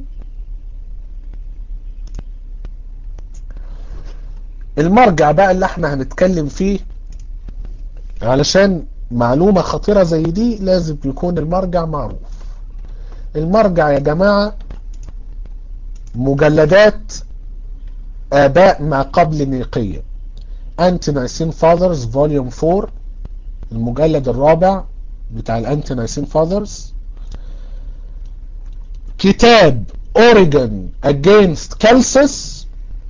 المرجع بقى اللي احنا هنتكلم فيه علشان معلومة خطيرة زي دي لازم يكون المرجع معروف المرجع يا جماعة مجلدات آباء ما قبل نيقية أنتي نايسين فاذرز فوليوم 4 المجلد الرابع بتاع الأنتي نايسين فاذرز كتاب أوريجون against كالسس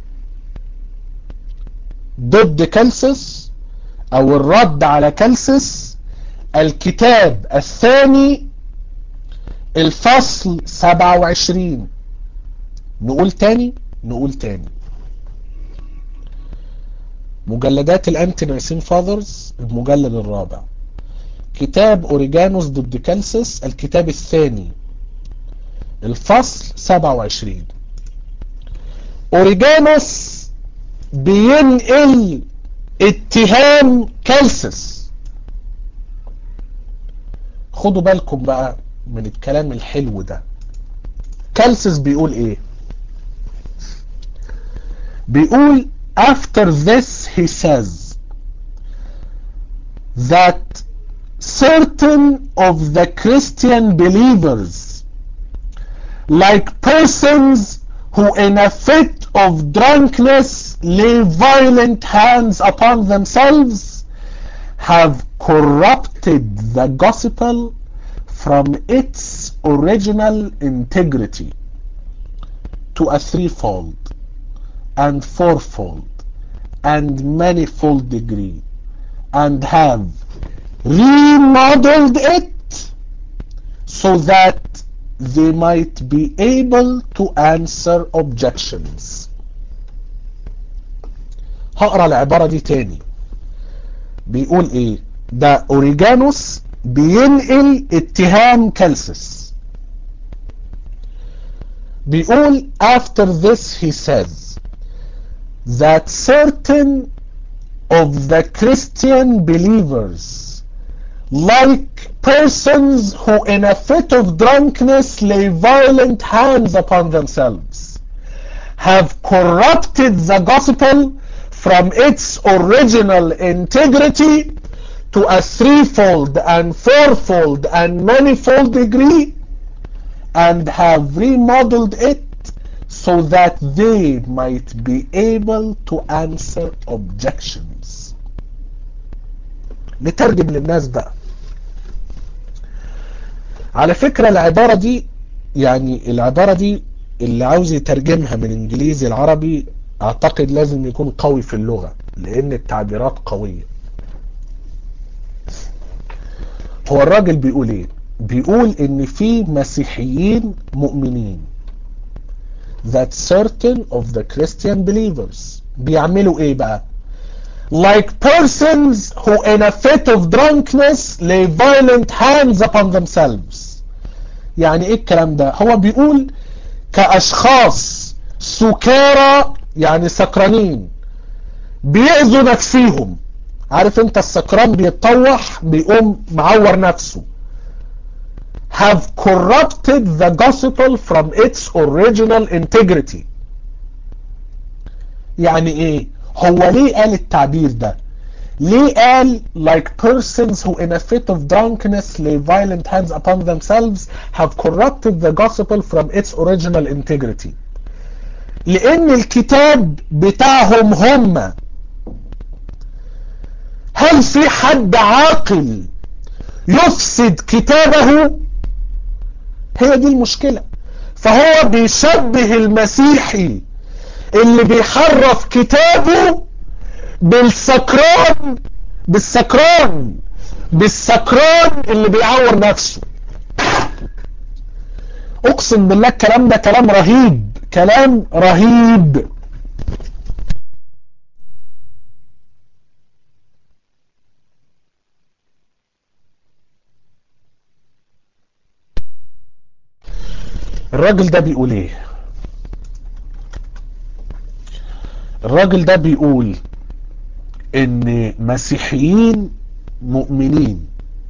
ضد كالسس أو الرد على كالسس الكتاب الثاني الفصل 27 نقول تاني نقول تاني مجلدات الانتي نايسين فاذرز المجلد الرابع كتاب اوريجانوس ضد كالسس الكتاب الثاني الفصل 27 اوريجانوس بينقل اتهام كالسس خدوا بالكم بقى من الكلام الحلو ده كالسس بيقول ايه بيقول after this he says that certain of the Christian believers like persons who in a fit of drunkenness lay violent hands upon themselves have corrupted the gospel from its original integrity to a threefold and fourfold and manifold degree and have remodeled it so that they might be able to answer objections هقرا العبارة دي تاني بيقول ايه ده اوريجانوس بينقل اتهام كالسس بيقول after this he says that certain of the Christian believers like persons who in a fit of drunkenness lay violent hands upon themselves have corrupted the gospel from its original integrity to a threefold and fourfold and manifold degree and have remodeled it so that they might be able to answer objections نترجم للناس بقى على فكرة العبارة دي يعني العبارة دي اللي عاوز يترجمها من انجليزي العربي اعتقد لازم يكون قوي في اللغة لان التعبيرات قوية هو الراجل بيقول ايه بيقول ان في مسيحيين مؤمنين that certain of the Christian believers بيعملوا ايه بقى like persons who in a fit of drunkenness lay violent hands upon themselves يعني ايه الكلام ده هو بيقول كاشخاص سكارى يعني سكرانين بيأذوا نفسيهم عارف انت السكران بيتطوح بيقوم معور نفسه have corrupted the gospel from its original integrity يعني ايه هو ليه قال التعبير ده ليه قال like persons who in a fit of drunkenness lay violent hands upon themselves have corrupted the gospel from its original integrity لان الكتاب بتاعهم هم هل في حد عاقل يفسد كتابه هي دي المشكلة فهو بيشبه المسيحي اللي بيحرف كتابه بالسكران بالسكران بالسكران اللي بيعور نفسه اقسم بالله الكلام ده كلام رهيب كلام رهيب الراجل ده بيقول ايه الراجل ده بيقول ان مسيحيين مؤمنين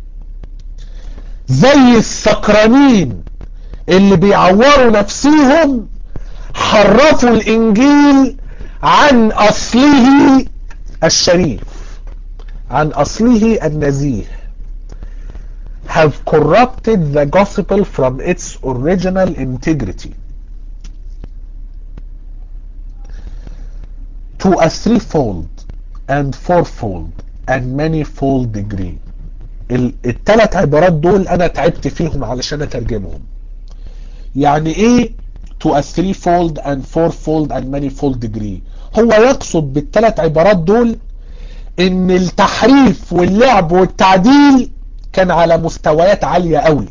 زي السكرانين اللي بيعوروا نفسيهم حرفوا الانجيل عن اصله الشريف عن اصله النزيه have corrupted the gospel from its original integrity to a threefold and fourfold and manifold degree الثلاث عبارات دول انا تعبت فيهم علشان اترجمهم يعني ايه to a threefold and fourfold and manifold degree هو يقصد بالثلاث عبارات دول ان التحريف واللعب والتعديل كان على مستويات عالية قوي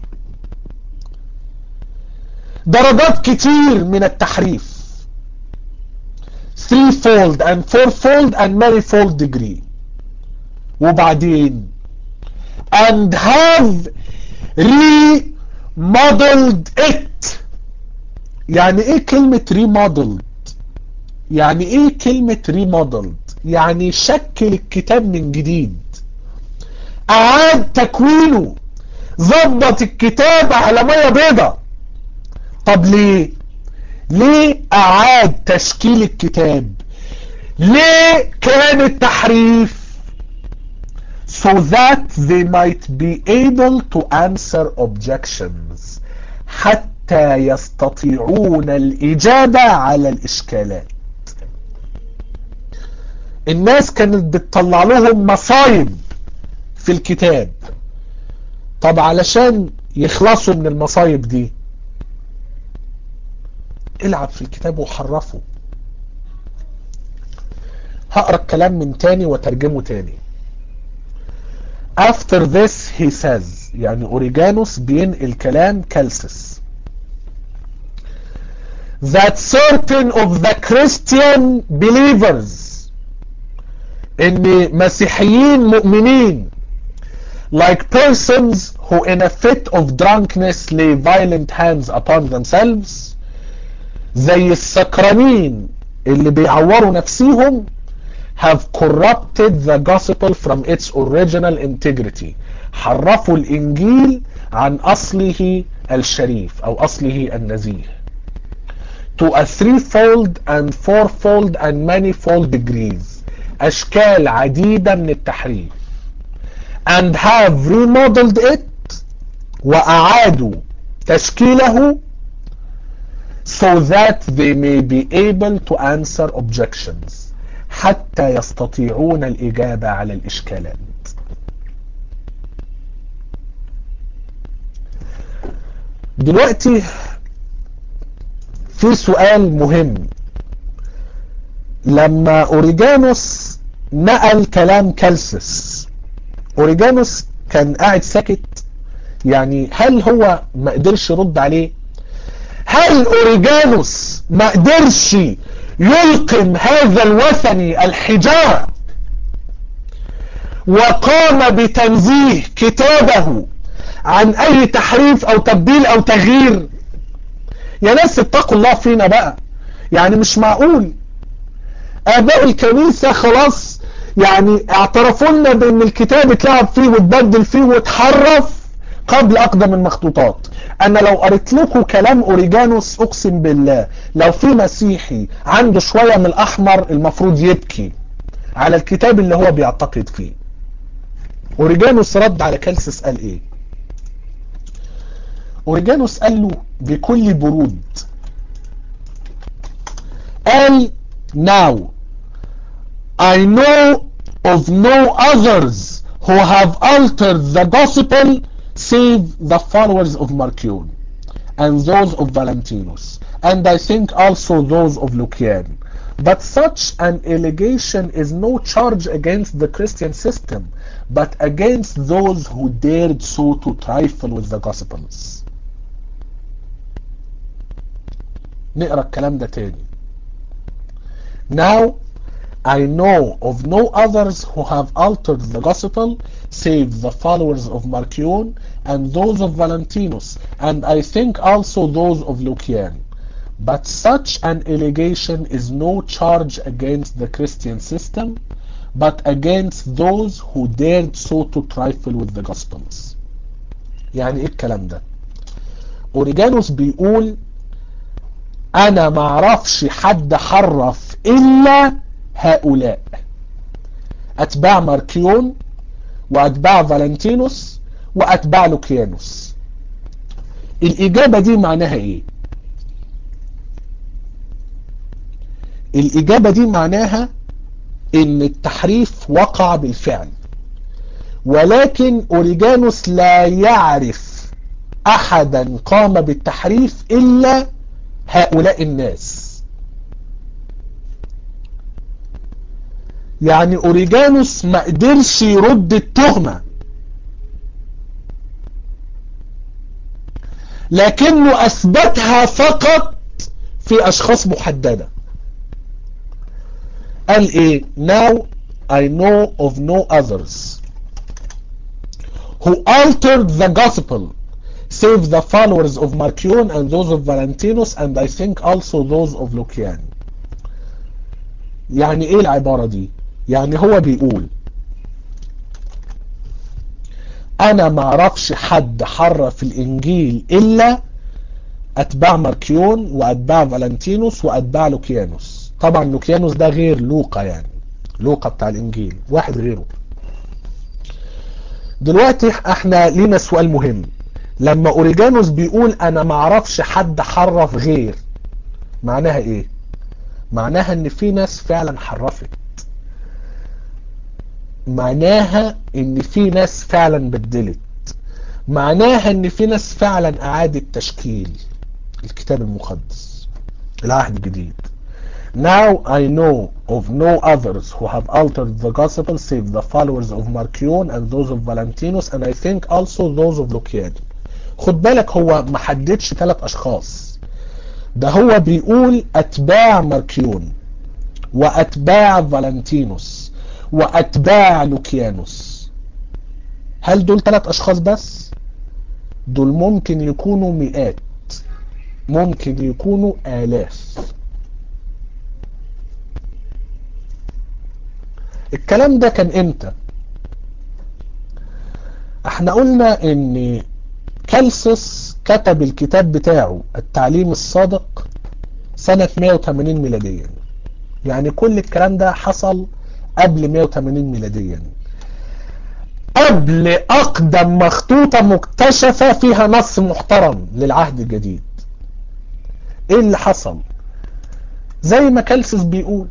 درجات كتير من التحريف threefold and fourfold and manifold degree وبعدين and have remodeled it يعني ايه كلمة remodeled يعني ايه كلمة remodeled يعني شكل الكتاب من جديد اعاد تكوينه ظبط الكتاب على مية بيضة طب ليه ليه اعاد تشكيل الكتاب ليه كان التحريف so that they might be able to answer objections حتى يستطيعون الإجابة على الإشكالات الناس كانت بتطلع لهم مصايب في الكتاب طب علشان يخلصوا من المصايب دي العب في الكتاب وحرفه هقرا الكلام من تاني وترجمه تاني after this he says يعني اوريجانوس بينقل كلام كالسس that certain of the Christian believers ان مسيحيين مؤمنين like persons who in a fit of drunkenness lay violent hands upon themselves زي السكرانين اللي بيعوروا نفسيهم have corrupted the gospel from its original integrity حرفوا الانجيل عن اصله الشريف او اصله النزيه to a threefold and fourfold and manifold degrees اشكال عديدة من التحريف and have remodeled it واعادوا تشكيله so that they may be able to answer objections حتى يستطيعون الإجابة على الإشكالات دلوقتي في سؤال مهم لما أوريجانوس نقل كلام كالسس أوريجانوس كان قاعد ساكت يعني هل هو ما قدرش يرد عليه هل أوريجانوس ما قدرش يلقم هذا الوثني الحجارة وقام بتنزيه كتابه عن اي تحريف او تبديل او تغيير يا ناس اتقوا الله فينا بقى يعني مش معقول اباء الكنيسة خلاص يعني اعترفوا لنا بان الكتاب اتلعب فيه واتبدل فيه واتحرف قبل اقدم المخطوطات انا لو قريت لكم كلام اوريجانوس اقسم بالله لو في مسيحي عنده شوية من الاحمر المفروض يبكي على الكتاب اللي هو بيعتقد فيه اوريجانوس رد على كالسس قال ايه اوريجانوس قال له بكل برود قال now I know of no others who have altered the gospel save the followers of Marcion and those of Valentinus and I think also those of Lucian but such an allegation is no charge against the Christian system but against those who dared so to trifle with the gospels نقرا الكلام ده تاني Now I know of no others who have altered the gospel save the followers of Marcion and those of Valentinus and I think also those of Lucian. But such an allegation is no charge against the Christian system but against those who dared so to trifle with the gospels. يعني ايه الكلام ده؟ اوريجانوس بيقول انا ما اعرفش حد حرف الا هؤلاء اتباع ماركيون واتباع فالنتينوس واتباع لوكيانوس الاجابة دي معناها ايه الاجابة دي معناها ان التحريف وقع بالفعل ولكن اوريجانوس لا يعرف احدا قام بالتحريف الا هؤلاء الناس يعني اوريجانوس ما قدرش يرد التهمة لكنه اثبتها فقط في اشخاص محددة قال ايه now I know of no others who altered the gospel save the followers of Marcion and those of Valentinus and I think also those of Lucian يعني ايه العبارة دي يعني هو بيقول انا ما اعرفش حد حرف الانجيل الا اتباع ماركيون واتباع فالنتينوس واتباع لوكيانوس طبعا لوكيانوس ده غير لوقا يعني لوقا بتاع الانجيل واحد غيره دلوقتي احنا لينا سؤال مهم لما اوريجانوس بيقول انا ما اعرفش حد حرف غير معناها ايه معناها ان في ناس فعلا حرفت معناها ان في ناس فعلا بدلت معناها ان في ناس فعلا اعادت تشكيل الكتاب المقدس العهد الجديد Now I know of no others who have altered the gospel save the followers of Marcion and those of Valentinus and I think also those of Lucian. خد بالك هو ما حددش ثلاث اشخاص ده هو بيقول اتباع ماركيون واتباع فالنتينوس واتباع لوكيانوس هل دول ثلاث اشخاص بس دول ممكن يكونوا مئات ممكن يكونوا الاف الكلام ده كان امتى احنا قلنا ان كالسس كتب الكتاب بتاعه التعليم الصادق سنة 180 ميلاديا يعني كل الكلام ده حصل قبل 180 ميلاديا قبل اقدم مخطوطة مكتشفة فيها نص محترم للعهد الجديد ايه اللي حصل زي ما كالسس بيقول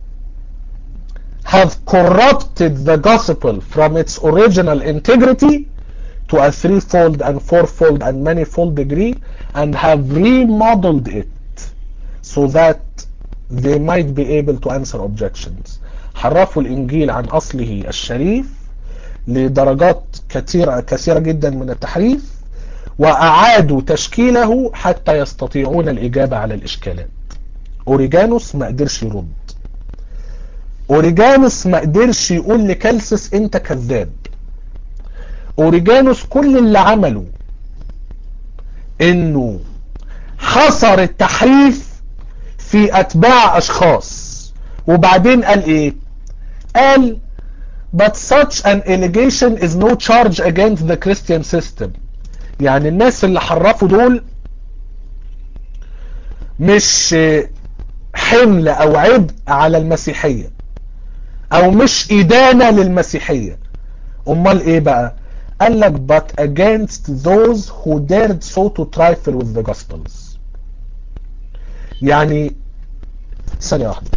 have corrupted the gospel from its original integrity to a threefold and fourfold and manifold degree and have remodeled it so that they might be able to answer objections حرفوا الانجيل عن اصله الشريف لدرجات كثيرة كثيرة جدا من التحريف واعادوا تشكيله حتى يستطيعون الاجابة على الاشكالات اوريجانوس ما قدرش يرد اوريجانوس ما قدرش يقول لكالسس انت كذاب اوريجانوس كل اللي عمله انه حصر التحريف في اتباع اشخاص وبعدين قال ايه قال but such an allegation is no charge against the Christian system يعني الناس اللي حرفوا دول مش حمل او عبء على المسيحية او مش ادانة للمسيحية امال ايه بقى قال لك but against those who dared so to trifle with the gospels يعني ثانية واحدة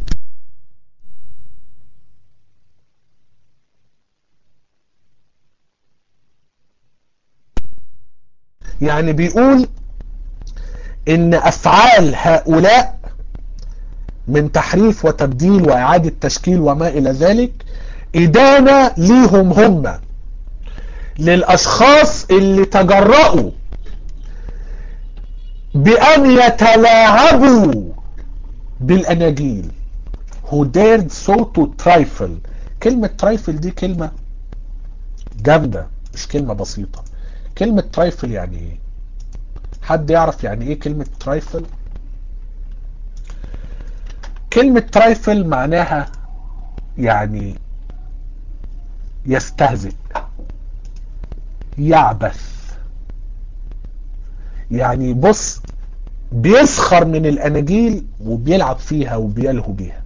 يعني بيقول ان افعال هؤلاء من تحريف وتبديل واعادة تشكيل وما الى ذلك ادانة ليهم هم للاشخاص اللي تجرؤوا بان يتلاعبوا بالاناجيل who dared so to trifle كلمة ترايفل دي كلمة جامدة مش كلمة بسيطة كلمة ترايفل يعني ايه حد يعرف يعني ايه كلمة ترايفل كلمة ترايفل معناها يعني يستهزئ يعبث يعني بص بيسخر من الاناجيل وبيلعب فيها وبيلهو بيها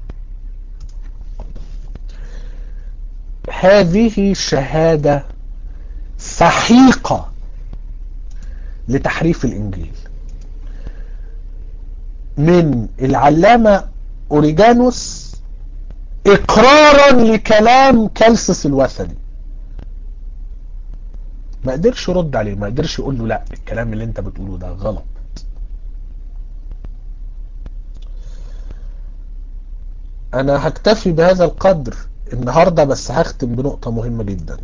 هذه شهادة سحيقة لتحريف الانجيل من العلامة اوريجانوس اقرارا لكلام كلسس الوثني ما قدرش يرد عليه ما قدرش يقول له لا الكلام اللي انت بتقوله ده غلط انا هكتفي بهذا القدر النهاردة بس هختم بنقطة مهمة جدا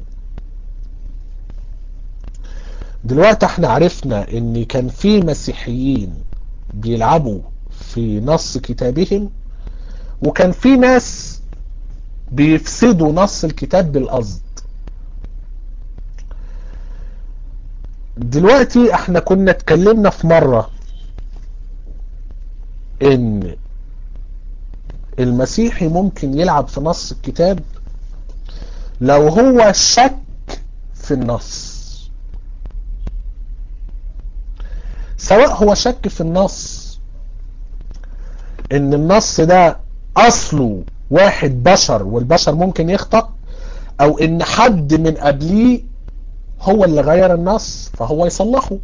دلوقتي احنا عرفنا ان كان في مسيحيين بيلعبوا في نص كتابهم وكان في ناس بيفسدوا نص الكتاب بالقصد دلوقتي احنا كنا اتكلمنا في مرة ان المسيحي ممكن يلعب في نص الكتاب لو هو شك في النص سواء هو شك في النص ان النص ده اصله واحد بشر والبشر ممكن يخطأ او ان حد من قبليه هو اللي غير النص فهو يصلحه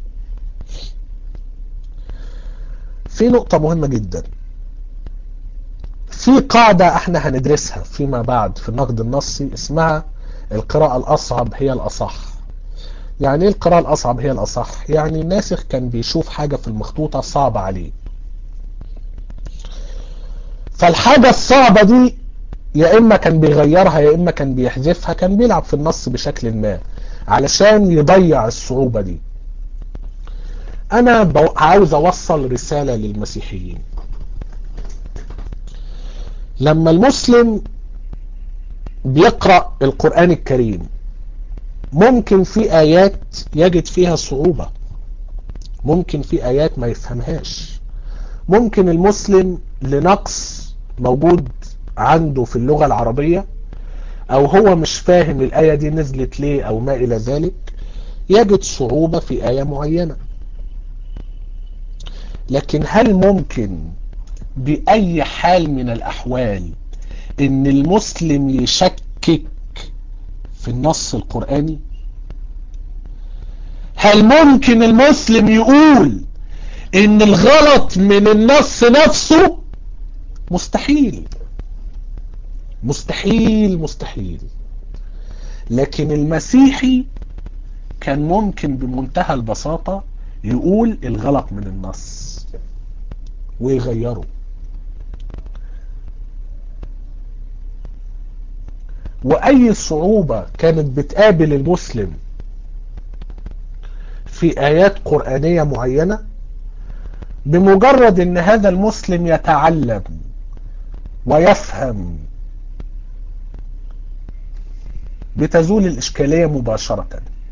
في نقطة مهمة جدا في قاعدة احنا هندرسها فيما بعد في النقد النصي اسمها القراءة الأصعب هي الأصح يعني ايه القراءة الأصعب هي الأصح يعني الناسخ كان بيشوف حاجة في المخطوطة صعبة عليه فالحاجة الصعبة دي يا إما كان بيغيرها يا إما كان بيحذفها كان بيلعب في النص بشكل ما علشان يضيع الصعوبة دي أنا عاوز أوصل رسالة للمسيحيين لما المسلم بيقرأ القرآن الكريم ممكن في آيات يجد فيها صعوبة ممكن في آيات ما يفهمهاش ممكن المسلم لنقص موجود عنده في اللغة العربية او هو مش فاهم الآية دي نزلت ليه او ما الى ذلك يجد صعوبة في آية معينة لكن هل ممكن بأي حال من الأحوال ان المسلم يشكك في النص القرآني هل ممكن المسلم يقول ان الغلط من النص نفسه مستحيل مستحيل مستحيل لكن المسيحي كان ممكن بمنتهى البساطة يقول الغلط من النص ويغيره وأي صعوبة كانت بتقابل المسلم في آيات قرآنية معينة بمجرد ان هذا المسلم يتعلم ويفهم بتزول الإشكالية مباشرة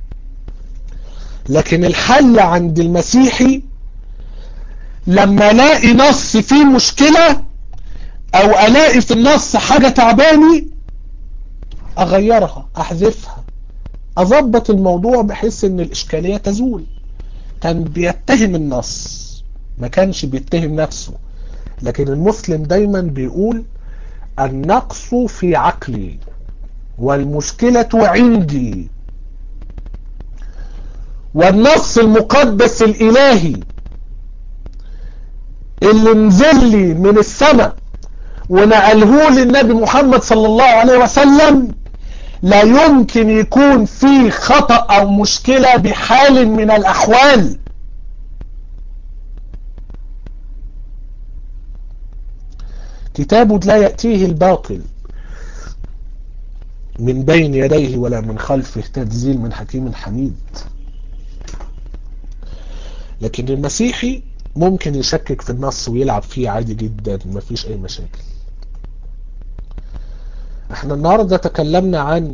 لكن الحل عند المسيحي لما الاقي نص فيه مشكلة او الاقي في النص حاجة تعباني اغيرها احذفها اضبط الموضوع بحيث ان الاشكالية تزول كان بيتهم النص ما كانش بيتهم نفسه لكن المسلم دايما بيقول النقص في عقلي والمشكلة عندي والنص المقدس الإلهي اللي نزل لي من السماء ونقله للنبي محمد صلى الله عليه وسلم لا يمكن يكون فيه خطأ أو مشكلة بحال من الأحوال كتاب لا يأتيه الباطل من بين يديه ولا من خلفه تنزيل من حكيم حميد لكن المسيحي ممكن يشكك في النص ويلعب فيه عادي جدا مفيش اي مشاكل احنا النهاردة تكلمنا عن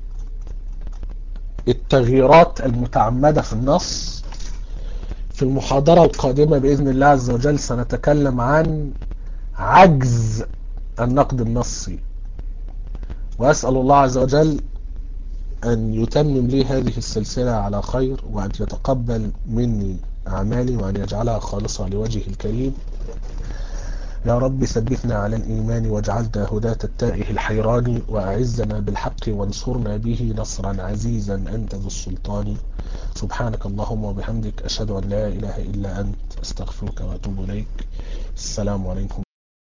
التغييرات المتعمدة في النص في المحاضرة القادمة بإذن الله عز وجل سنتكلم عن عجز النقد النصي وأسأل الله عز وجل أن يتمم لي هذه السلسلة على خير وأن يتقبل مني أعمالي وأن يجعلها خالصة لوجهه الكريم يا رب ثبتنا على الإيمان واجعلنا هداة التائه الحيران وأعزنا بالحق وانصرنا به نصرا عزيزا أنت ذو السلطان سبحانك اللهم وبحمدك أشهد أن لا إله إلا أنت استغفرك وأتوب إليك السلام عليكم